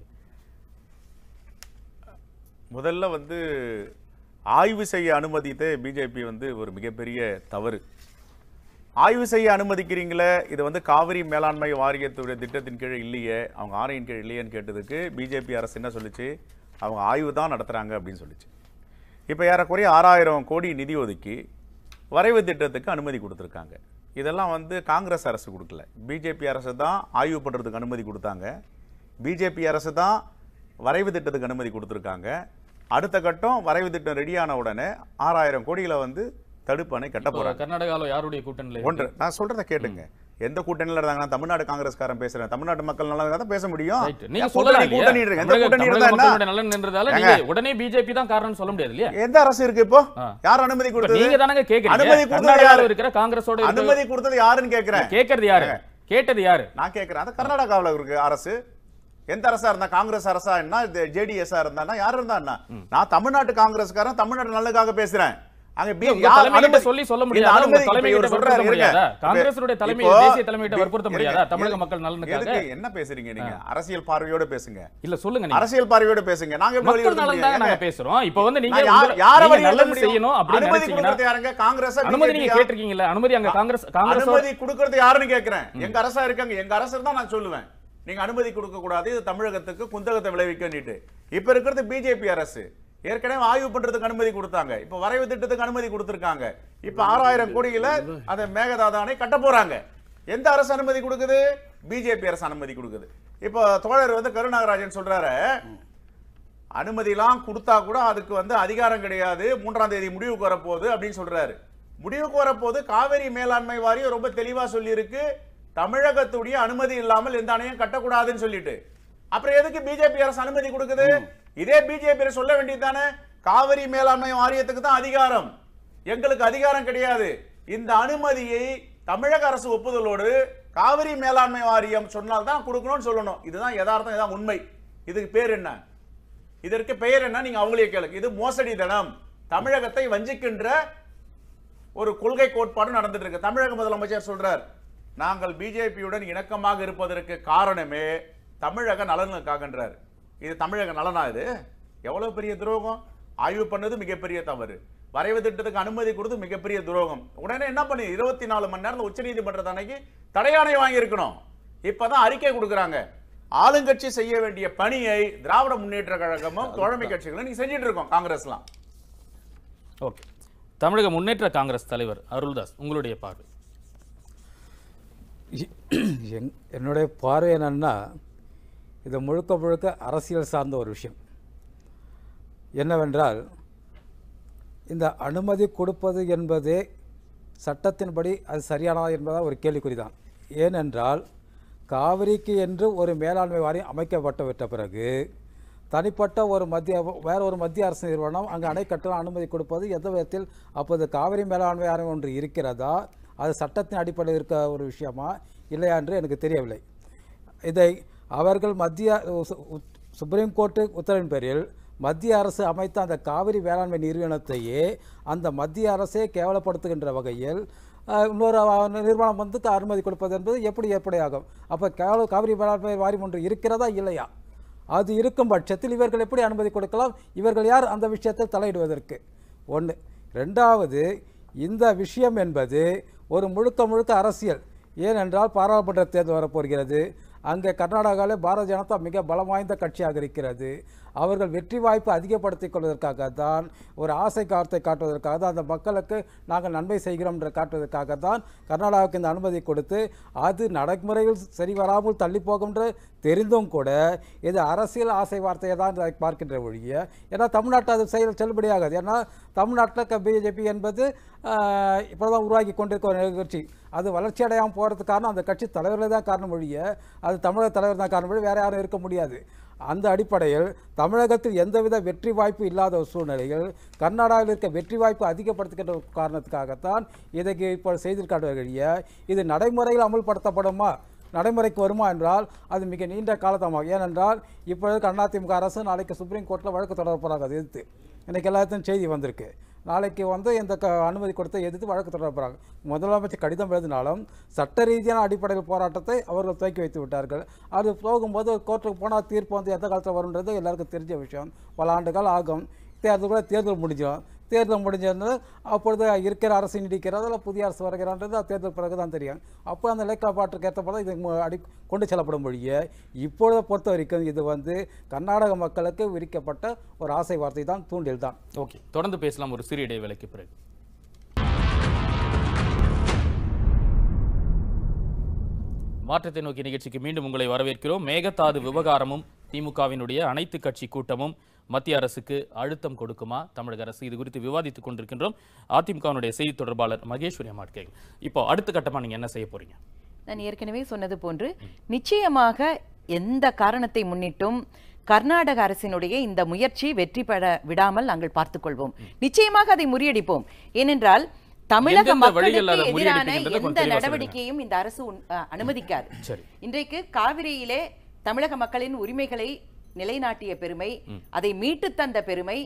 முதல்ல வந்து ஆய்வு செய்ய அனுமதித்தே பிஜேபி வந்து ஒரு மிகப்பெரிய தவறு ஆய்வு செய்ய அனுமதிக்கிறீங்களே இது வந்து காவிரி மேலாண்மை வாரியத்துடைய திட்டத்தின் கீழ் இல்லையே அவங்க ஆணையின் கீழ் இல்லையேன்னு கேட்டதுக்கு பிஜேபி அரசு என்ன சொல்லுச்சு அவங்க ஆய்வு தான் நடத்துகிறாங்க அப்படின்னு சொல்லுச்சு இப்போ ஏறக்குறைய ஆறாயிரம் கோடி நிதி ஒதுக்கி வரைவு திட்டத்துக்கு அனுமதி கொடுத்துருக்காங்க இதெல்லாம் வந்து காங்கிரஸ் அரசு கொடுக்கல பிஜேபி அரசு தான் ஆய்வு பண்ணுறதுக்கு அனுமதி கொடுத்தாங்க பிஜேபி அரசு தான் வரைவு திட்டத்துக்கு அனுமதி கொடுத்துருக்காங்க அடுத்த கட்டம் வரைவு திட்டம் ரெடியான உடனே ஆறாயிரம் கோடிகளை வந்து தடுப்பணை கட்ட போறாங்க கர்நாடகால யாருடைய கூட்டணியில ஒன்று நான் சொல்றத கேட்டுங்க எந்த கூட்டணியில இருந்தாங்கன்னா தமிழ்நாடு காங்கிரஸ்காரன் பேசுறேன் தமிழ்நாட்டு மக்கள் நல்லா தான் பேச முடியும் Right. நீங்க ஏன் சொல்லலாம் கூட்டணி இல்லையா? கூட்டணி இருக்கு எந்த தமிழக- கூட்டணி தமிழக இருந்தா என்ன மக்களுடைய நலன் நின்றதால ஏங்க. நீங்க உடனே பிஜேபி தான் காரணம்னு சொல்ல முடியாது இல்லையா எந்த அரசு இருக்கு இப்போ ஆ. யார் அனுமதி இப்ப கொடுத்தது நீங்க தானங்க கேக்குறீங்க அனுமதி கொடுத்தது கர்நாடகாவில் யாரு? இருக்கிற காங்கிரஸோட இருக்கிற- அனுமதி கொடுத்தது யாருன்னு கேக்குறேன் கேக்குறது யாரு கேட்டது யாரு நான் கேக்குறேன் அது கர்நாடகாவுல இருக்கு அரசு எந்த அரசா இருந்தா காங்கிரஸ் அரசா என்ன ஜேடிஎஸ் இருந்தா யார் இருந்தா என்ன நான் தமிழ்நாட்டு காங்கிரஸ்காரன் தமிழ்நாட்டு நல்லதுக்காக பேசுறேன் அங்க பி- உங்க யார் தலைமைகிட்ட அனுமதி- சொல்லி சொல்ல இந்த முடியாதா? உங்க அனுமதி இப்ப தலைமைகிட்ட இவர் சொல்றாரு, வற்புறுத்த இருங்க. முடியாதா? இப்ப- காங்கிரஸுடைய தலைமையை இப்போ- தேசிய தலைமையிட்ட வற்புறுத்த இருங்க, முடியாதா? தமிழக எதுக்கு- மக்கள் நலனுக்காக? எதுக்கு என்ன பேசுறீங்க நீங்க அரசியல் பார்வையோட பேசுங்க இல்ல சொல்லுங்க நீங்க அரசியல் பார்வையோட பேசுங்க நாங்க எப்படி மக்கள் வலியுறுத்த நலன் தாங்க முடியும்? நாங்க பேசுறோம் இப்ப வந்து நீங்க நான் யார்- உங்க- யாரை நீங்க வலியுறுத்த நல்லது முடியும்? செய்யணும் அப்படின்னு அனுமதி நினைச்சீங்கன்னா கொடுக்கறது யாருங்க காங்கிரஸ் அனுமதி நீங்க கேட்டிருக்கீங்கல்ல அனுமதி அங்க காங்கிரஸ் காங்கிரஸ் அனுமதி கொடுக்கறது யாருன்னு கேக்குறேன் எங்க அரசா இருக்காங்க எங்க அரசு தான் நான் சொல்லுவேன் நீங்க அனுமதி கொடுக்க கூடாது இது தமிழகத்துக்கு குந்தகத்தை விளைவிக்கன்னுட்டு இப்ப இருக்கிறது பிஜேபி அரசு ஏற்கனவே ஆய்வு பண்றதுக்கு அனுமதி கொடுத்தாங்க இப்ப வரைவு திட்டத்துக்கு அனுமதி கொடுத்திருக்காங்க இப்ப ஆறாயிரம் கோடியில அந்த மேகதாதானை கட்ட போறாங்க எந்த அரசு அனுமதி கொடுக்குது பிஜேபி அரசு அனுமதி கொடுக்குது இப்போ தோழர் வந்து கருணாகராஜன் சொல்றாரு அனுமதிலாம் கொடுத்தா கூட அதுக்கு வந்து அதிகாரம் கிடையாது மூன்றாம் தேதி முடிவுக்கு வரப்போகுது அப்படின்னு சொல்றாரு முடிவுக்கு வரப்போது காவேரி மேலாண்மை வாரியம் ரொம்ப தெளிவா சொல்லியிருக்கு தமிழகத்துடைய அனுமதி இல்லாமல் எந்த அணையும் கட்டக்கூடாதுன்னு சொல்லிட்டு அப்புறம் எதுக்கு பிஜேபி அரசு அனுமதி கொடுக்குது இதே பிஜேபி சொல்ல வேண்டியதுதானே காவிரி மேலாண்மை வாரியத்துக்கு தான் அதிகாரம் எங்களுக்கு அதிகாரம் கிடையாது இந்த அனுமதியை தமிழக அரசு ஒப்புதலோடு காவிரி மேலாண்மை வாரியம் சொன்னால் தான் கொடுக்கணும்னு சொல்லணும் இதுதான் யதார்த்தம் இதான் உண்மை இதுக்கு பேர் என்ன இதற்கு பெயர் என்ன நீங்க அவங்களே கேளுங்க இது மோசடி தனம் தமிழகத்தை வஞ்சிக்கின்ற ஒரு கொள்கை கோட்பாடு நடந்துட்டு இருக்கு தமிழக முதலமைச்சர் சொல்றார் நாங்கள் பிஜேபியுடன் இணக்கமாக இருப்பதற்கு காரணமே தமிழக நலனுக்காகன்றார் இது தமிழக நலனா இது எவ்வளவு பெரிய துரோகம் ஆய்வு பண்ணது மிகப்பெரிய தவறு வரைவு திட்டத்துக்கு அனுமதி கொடுத்து மிகப்பெரிய துரோகம் உடனே என்ன பண்ணி இருபத்தி நாலு மணி நேரம் உச்சநீதிமன்றத்து அன்னைக்கு தடையாணை வாங்கியிருக்கணும் இப்பதான் அறிக்கை கொடுக்குறாங்க ஆளுங்கட்சி செய்ய வேண்டிய பணியை திராவிட முன்னேற்ற கழகமும் தோழமை கட்சிகளும் நீங்க செஞ்சுட்டு இருக்கோம் காங்கிரஸ்லாம் ஓகே தமிழக முன்னேற்ற காங்கிரஸ் தலைவர் அருள்தாஸ் உங்களுடைய பார்வை என் என்னுடைய பார்வை என்னன்னா இது முழுக்க முழுக்க அரசியல் சார்ந்த ஒரு விஷயம் என்னவென்றால் இந்த அனுமதி கொடுப்பது என்பதே சட்டத்தின்படி அது சரியானதா என்பதா ஒரு கேள்விக்குறி தான் ஏனென்றால் காவிரிக்கு என்று ஒரு மேலாண்மை வாரியம் அமைக்கப்பட்டு விட்ட பிறகு தனிப்பட்ட ஒரு மத்திய வேற ஒரு மத்திய அரசு நிறுவனம் அங்கே அணை கட்ட அனுமதி கொடுப்பது எந்த விதத்தில் அப்போது காவிரி மேலாண்மை வாரியம் ஒன்று இருக்கிறதா அது சட்டத்தின் அடிப்படையில் இருக்க ஒரு விஷயமா இல்லையா என்று எனக்கு தெரியவில்லை இதை அவர்கள் மத்திய சு- உத்- சுப்ரீம் கோர்ட்டு உத்தரவின் பேரில் மத்திய அரசு அமைத்த அந்த காவிரி வேளாண்மை நிறுவனத்தையே அந்த மத்திய அரசே கேவலப்படுத்துகின்ற வகையில் அஹ், இன்னொரு அஹ், நிறுவனம் வந்து க- அனுமதி கொடுப்பது என்பது எப்படி ஏற்படையாகும் அப்போ கேவல காவிரி வேளாண்மை வாரியம் ஒன்று இருக்கிறதா இல்லையா அது இருக்கும் பட்சத்தில் இவர்கள் எப்படி அனுமதி கொடுக்கலாம் இவர்கள் யார் அந்த விஷயத்தில் தலையிடுவதற்கு ஒன்று ரெண்டாவது இந்த விஷயம் என்பது ஒரு முழுக்க முழுக்க அரசியல் ஏனென்றால் பாராளுமன்ற தேர்தல் வரப்போகிறது அங்கே கர்நாடகாவில் பாரதிய ஜனதா மிக பலம் வாய்ந்த கட்சியாக இருக்கிறது அவர்கள் வெற்றி வாய்ப்பு அதிகப்படுத்திக் கொள்வதற்காக தான் ஒரு ஆசை கார்த்தை காட்டுவதற்காக தான் அந்த மக்களுக்கு நாங்கள் நன்மை செய்கிறோம் என்று காட்டுவதற்காக தான் கர்நாடகாவுக்கு இந்த அனுமதி கொடுத்து அது நடைமுறையில் சரி வராமல் தள்ளி போகும் என்று தெரிந்தும் கூட இது அரசியல் ஆசை வார்த்தையை தான் இதை பார்க்கின்ற ஒழிய ஏன்னா தமிழ்நாட்டில் அது செயல் செல்லுபடியாகாது ஏன்னா தமிழ்நாட்டில் பிஜேபி என்பது இப்போ தான் உருவாக்கி கொண்டிருக்க ஒரு நிகழ்ச்சி அது வளர்ச்சி அடையாமல் போகிறதுக்கு காரணம் அந்த கட்சி தலைவர்களே தான் காரணம் ஒழிய அது தமிழக தலைவர் தான் காரணம் ஒழிய வேறு யாரும் இருக்க முடியாது அந்த அடிப்படையில் தமிழகத்தில் எந்தவித வெற்றி வாய்ப்பு இல்லாத ஒரு சூழ்நிலையில் கர்நாடகாவில் இருக்க வெற்றி வாய்ப்பு அதிகப்படுத்துகின்ற ஒரு காரணத்துக்காகத்தான் இதை இப்போ செய்திருக்காட்டுவழிய இது நடைமுறையில் அமுல்படுத்தப்படுமா நடைமுறைக்கு வருமா என்றால் அது மிக நீண்ட காலத்தமாகும் ஏனென்றால் இப்பொழுது அதிமுக அரசு நாளைக்கு சுப்ரீம் கோர்ட்டில் வழக்கு தொடர போகிறாங்க அதை எதிர்த்து இன்னைக்கு எல்லாத்தையும் செய்தி வந்திருக்கு நாளைக்கு வந்து இந்த க அனுமதி கொடுத்த எதிர்த்து வழக்கு தொடர போகிறாங்க முதலமைச்சர் கடிதம் எழுதினாலும் சட்ட ரீதியான அடிப்படையில் போராட்டத்தை அவர்கள் துவக்கி வைத்து விட்டார்கள் அது போகும்போது கோர்ட்டுக்கு போனால் தீர்ப்பு வந்து எந்த காலத்தில் வரும்ன்றது எல்லாருக்கும் தெரிஞ்ச விஷயம் பல ஆண்டுகள் ஆகும் தேர்தல் கூட தேர்தல் முடிஞ்சிடும் தேர்தல் முடிஞ்சது அப்பொழுது இருக்கிற அரசு நீடிக்கிறது அதில் புதிய அரசு வருகிறான்றது அது தேர்தல் பிறகு தான் தெரியும் அப்போ அந்த இலக்காப்பாட்டுக்கு ஏற்ற போல இது மு- அடி கொண்டு செல்லப்படும் மொழியை இப்பொழுதை பொறுத்த வரைக்கும் இது வந்து கர்நாடக மக்களுக்கு விரிக்கப்பட்ட ஒரு ஆசை வார்த்தை தான் தூண்டில் தான் ஓகே தொடர்ந்து பேசலாம் ஒரு சிறிய இடைவேளைக்கு பிறகு மாற்றத்தை நோக்கி நிகழ்ச்சிக்கு மீண்டும் உங்களை வரவேற்கிறோம் மேகதாது விவகாரமும் திமுகவினுடைய அனைத்து கட்சி கூட்டமும் மத்திய அரசுக்கு அழுத்தம் கொடுக்குமா தமிழக அரசு இது குறித்து விவாதித்துக் கொண்டிருக்கின்றோம் அதிமுகவினுடைய செய்தி தொடர்பாளர் மகேஸ்வரி அம்மாட் கேட்கு இப்போ அடுத்த கட்டமா நீங்க என்ன செய்ய போறீங்க நான் ஏற்கனவே சொன்னது போன்று நிச்சயமாக எந்த காரணத்தை முன்னிட்டும் கர்நாடக அரசினுடைய இந்த முயற்சி வெற்றி பெற விடாமல் நாங்கள் பார்த்துக் கொள்வோம் நிச்சயமாக அதை முறியடிப்போம் ஏனென்றால் தமிழக எந்தெந்த வழிகளில் மக்களுக்கு அதை எதிரான முறியடிப்பீங்கன்றதை கொஞ்சம் எந்த தெளிவா சொல்லுங்க. நடவடிக்கையும் இந்த அரசு உன்- அஹ், அனுமதிக்காது சரி. இன்றைக்கு காவிரியிலே தமிழக மக்களின் உரிமைகளை நிலைநாட்டிய பெருமை அதை மீட்டு தந்த பெருமை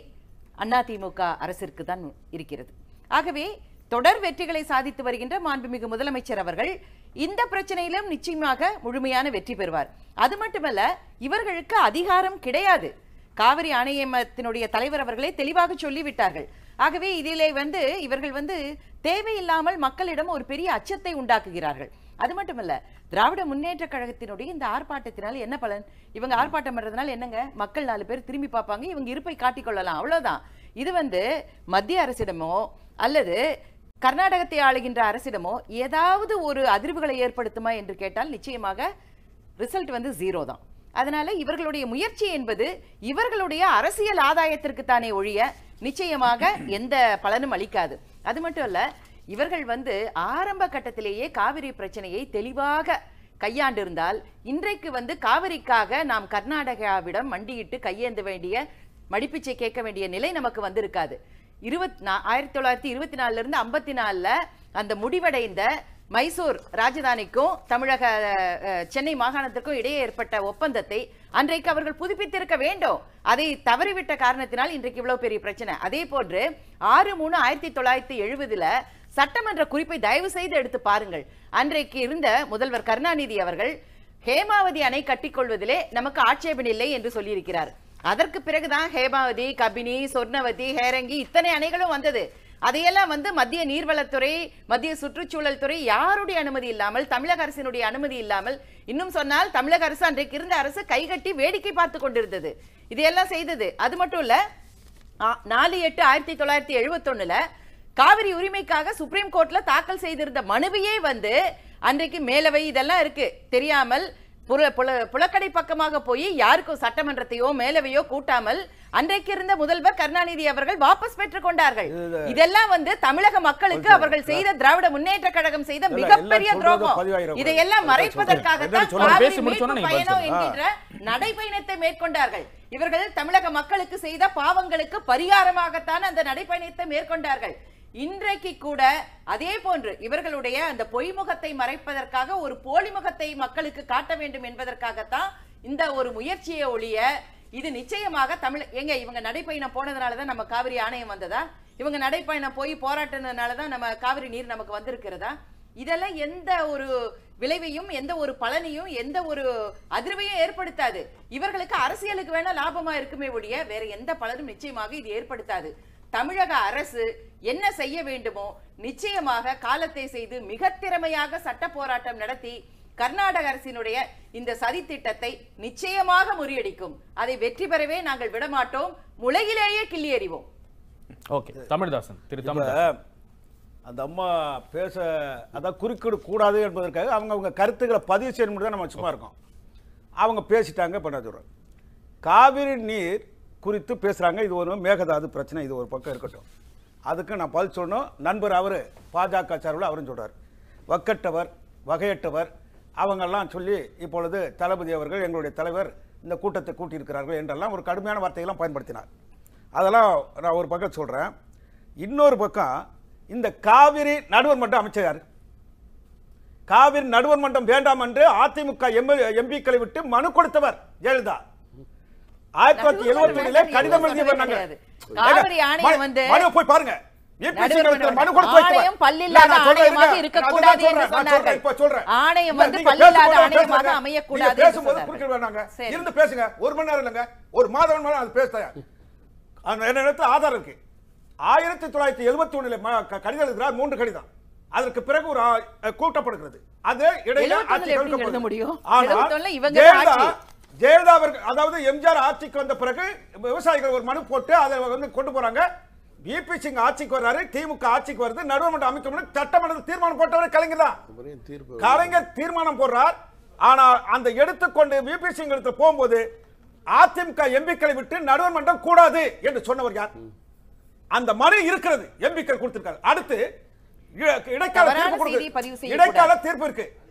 அதிமுக அரசிற்கு தான் இருக்கிறது ஆகவே தொடர் வெற்றிகளை சாதித்து வருகின்ற மாண்புமிகு முதலமைச்சர் அவர்கள் இந்த பிரச்சனையிலும் நிச்சயமாக முழுமையான வெற்றி பெறுவார் அது மட்டுமல்ல இவர்களுக்கு அதிகாரம் கிடையாது காவிரி ஆணையத்தினுடைய தலைவர் அவர்களே தெளிவாக சொல்லிவிட்டார்கள் ஆகவே இதிலே வந்து இவர்கள் வந்து தேவையில்லாமல் மக்களிடம் ஒரு பெரிய அச்சத்தை உண்டாக்குகிறார்கள் அது மட்டுமல்ல திராவிட முன்னேற்ற கழகத்தினுடைய இந்த ஆர்ப்பாட்டத்தினால் என்ன பலன் இவங்க ஆர்ப்பாட்டம் பண்றதுனால என்னங்க மக்கள் நாலு பேர் திரும்பி பார்ப்பாங்க இவங்க இருப்பை காட்டிக்கொள்ளலாம் அவ்வளவுதான் இது வந்து மத்திய அரசிடமோ அல்லது கர்நாடகத்தை ஆளுகின்ற அரசிடமோ ஏதாவது ஒரு அதிர்வுகளை ஏற்படுத்துமா என்று கேட்டால் நிச்சயமாக ரிசல்ட் வந்து ஜீரோ தான் அதனால இவர்களுடைய முயற்சி என்பது இவர்களுடைய அரசியல் ஆதாயத்திற்கு தானே ஒழிய நிச்சயமாக எந்த பலனும் அளிக்காது அது மட்டும் இல்ல இவர்கள் வந்து ஆரம்ப கட்டத்திலேயே காவிரி பிரச்சனையை தெளிவாக கையாண்டிருந்தால் இன்றைக்கு வந்து காவிரிக்காக நாம் கர்நாடகாவிடம் மண்டியிட்டு கையேந்த வேண்டிய மடிப்பிச்சை கேட்க வேண்டிய நிலை நமக்கு வந்திருக்காது இருபத் நா- ஆயிரத்தி தொள்ளாயிரத்தி இருபத்தி நாலுல இருந்து ஐம்பத்தி நாலுல அந்த முடிவடைந்த மைசூர் ராஜதானிக்கும் தமிழக அஹ், சென்னை மாகாணத்திற்கும் இடையே ஏற்பட்ட ஒப்பந்தத்தை அன்றைக்கு அவர்கள் புதுப்பித்திருக்க வேண்டும் அதை தவறிவிட்ட காரணத்தினால் இன்றைக்கு இவ்வளவு பெரிய பிரச்சனை அதே போன்று ஆறு மூணு ஆயிரத்தி தொள்ளாயிரத்தி எழுபதுல சட்டமன்ற குறிப்பை தயவு செய்து எடுத்து பாருங்கள் அன்றைக்கு இருந்த முதல்வர் கருணாநிதி அவர்கள் ஹேமாவதி அணை கட்டிக்கொள்வதிலே நமக்கு ஆட்சேபம் இல்லை என்று சொல்லியிருக்கிறார் அதற்கு பிறகுதான் ஹேமாவதி கபினி சொர்ணவதி ஹேரங்கி இத்தனை அணைகளும் வந்தது அதையெல்லாம் வந்து மத்திய நீர்வளத்துறை மத்திய சுற்றுச்சூழல் துறை யாருடைய அனுமதி இல்லாமல் தமிழக அரசினுடைய அனுமதி இல்லாமல் இன்னும் சொன்னால் தமிழக அரசு அன்றைக்கு இருந்த அரசு கைகட்டி வேடிக்கை பார்த்து கொண்டிருந்தது இதையெல்லாம் செய்தது அது மட்டும் இல்ல ஆ, நாலு எட்டு ஆயிரத்தி தொள்ளாயிரத்தி எழுபத்தொன்னுல காவிரி உரிமைக்காக சுப்ரீம் கோர்ட்ல தாக்கல் செய்திருந்த மனுவையே வந்து அன்றைக்கு மேலவை இதெல்லாம் இருக்கு தெரியாமல் புல புல புலக்கடை பக்கமாக போய் யாருக்கும் சட்டமன்றத்தையோ மேலவையோ கூட்டாமல் அன்றைக்கு இருந்த முதல்வர் கருணாநிதி அவர்கள் வாபஸ் பெற்றுக் கொண்டார்கள் இதெல்லாம் வந்து தமிழக மக்களுக்கு அவர்கள் செய்த திராவிட முன்னேற்ற கழகம் செய்த இல்ல, மிகப்பெரிய எல்லாம் சொல்றது துரோகம் பதிவாயிரம் இதையெல்லாம் கூட. மறைப்பதற்காகத்தான் என்னன்னு சொல்லுங்க. காவிரி பேசி முடிச்சோன்னா மீட்பு நீங்க பதில் பயணம் சொல்லுங்க. என்கின்ற நடைப்பயணத்தை மேற்கொண்டார்கள் இவர்கள் தமிழக மக்களுக்கு செய்த பாவங்களுக்கு பரிகாரமாகத்தான் அந்த நடைப்பயணத்தை மேற்கொண்டார்கள் இன்றைக்கு கூட அதே போன்று இவர்களுடைய அந்த பொய்முகத்தை மறைப்பதற்காக ஒரு போலிமுகத்தை மக்களுக்கு காட்ட வேண்டும் என்பதற்காகத்தான் இந்த ஒரு முயற்சியை ஒழிய இது நிச்சயமாக தமிழ் எங்க இவங்க நடைப்பயணம் போனதுனால தான் நம்ம காவிரி ஆணையம் வந்ததா இவங்க நடைப்பயணம் போய் போராட்டினதுனால தான் நம்ம காவிரி நீர் நமக்கு வந்திருக்கிறதா இதெல்லாம் எந்த ஒரு விளைவையும் எந்த ஒரு பலனையும் எந்த ஒரு அதிர்வையும் ஏற்படுத்தாது இவர்களுக்கு அரசியலுக்கு வேணா லாபமா இருக்குமே ஒழிய வேற எந்த பலனும் நிச்சயமாக இது ஏற்படுத்தாது தமிழக அரசு என்ன செய்ய வேண்டுமோ நிச்சயமாக காலத்தை செய்து மிக திறமையாக சட்ட போராட்டம் நடத்தி கர்நாடக அரசினுடைய இந்த சதி திட்டத்தை நிச்சயமாக முறியடிக்கும் அதை வெற்றி பெறவே நாங்கள் விடமாட்டோம் முளையிலேயே கிள்ளி எறிவோம் ஓகே தமிழ்தாசன் திரு இப்ப தமிழ்தாசன் அந்த அம்மா பேச அதான் குறுக்கிட கூடாது என்பதற்காக அவங்க அவங்க கருத்துக்களை பதிவு செய்யணும் தான் நம்ம சும்மா இருக்கோம் அவங்க பேசிட்டாங்க பண்ண சொல்கிறோம் காவிரி நீர் குறித்து பேசுகிறாங்க இது ஒரு மேகதாது பிரச்சனை இது ஒரு பக்கம் இருக்கட்டும் அதுக்கு நான் பதில் சொல்லணும் நண்பர் அவர் பாஜக சார்பில் அவரும் சொல்றார் வக்கட்டவர் வகையட்டவர் அவங்கெல்லாம் சொல்லி இப்பொழுது தளபதி அவர்கள் எங்களுடைய தலைவர் இந்த கூட்டத்தை கூட்டியிருக்கிறார்கள் என்றெல்லாம் ஒரு கடுமையான வார்த்தைகள்லாம் பயன்படுத்தினார் அதெல்லாம் நான் ஒரு பக்கம் சொல்கிறேன் இன்னொரு பக்கம் இந்த காவிரி நடுவர் மன்றம் அமைச்சர் யாரு காவிரி நடுவர் மன்றம் வேண்டாம் என்று அதிமுக எம்பிக்களை விட்டு மனு கொடுத்தவர் ஜெயலலிதா ஆயிரத்தி தொள்ளாயிரத்தி எழுபத்தி ஒண்ணுல கடிதம் எழுதியவர் நாங்க கிடையாது. காவிரி ஆணையம் வந்து மனு போய் பாருங்க EPC நடுவர் நிறுவனத்துல மனு மன்றம் கொடுத்து வைத்தவர். ஆணையம் பல்லில்லாத நான் சொல்றேன், ஆணையமாக இருங்க. இருக்கக்கூடாது நான் என்று சொல்றேன், நான் சொல்றேன், சொன்னார்கள். இப்ப சொல்றேன். ஆணையம் இல்ல, வந்து நீங்க பல்லில்லாத பேசும்போது ஆணையமாக பேசுங்க. அமையக்கூடாது நீங்க பேசும்போது என்று குறுக்கிட வேணாங்க. சரி. இருந்து பேசுங்க ஒரு மணி நேரம் இல்லைங்க ஒரு மாதம் மேல அது பேச அந்த என்ன இடத்துல ஆதாரம் இருக்கு ஆயிரத்தி தொள்ளாயிரத்தி எழுபத்தி ஒண்ணுல ம- க- கடிதம் எழுதுகிறார் மூன்று கடிதம் அதற்கு பிறகு ஒரு ஆ- அஹ் கூட்டப்படுகிறது அது இடையில 71 ஆட்சி எப்படி கவிழ்க்கப்படுது. எழுத முடியும்? ஆனால் 71 இவங்க ஜெயலலிதா ஆட்சி. ஜெயலலிதா அவர்கள் அதாவது எம்ஜிஆர் ஆட்சிக்கு வந்த பிறகு விவசாயிகள் ஒரு மனு போட்டு அதை வந்து கொண்டு போறாங்க விபி சிங் ஆட்சிக்கு வர்றாரு திமுக ஆட்சிக்கு வருது நடுவர்மன்றம் அமைக்கும் சட்டமன்றத்தில் தீர்மானம் போட்டவர் கலைஞர் தான் அப்புறம் தீர்ப்பு கலைஞர் தீர்மானம் போடுறார் ஆனா அந்த எடுத்துக்கொண்டு விபி சிங் எடுத்து போகும்போது அதிமுக எம்பிக்களை விட்டு நடுவர் மன்றம் கூடாது என்று சொன்னவர் யார் அந்த மனு இருக்கிறது எம்பிக்கள் கொடுத்திருக்காரு அடுத்து இ- இடைக்கால தவறான தீர்ப்பு செய்தியை பதிவு கொடுக்கு செய்யக்கூடாது. இடைக்கால தீர்ப்பு இருக்கு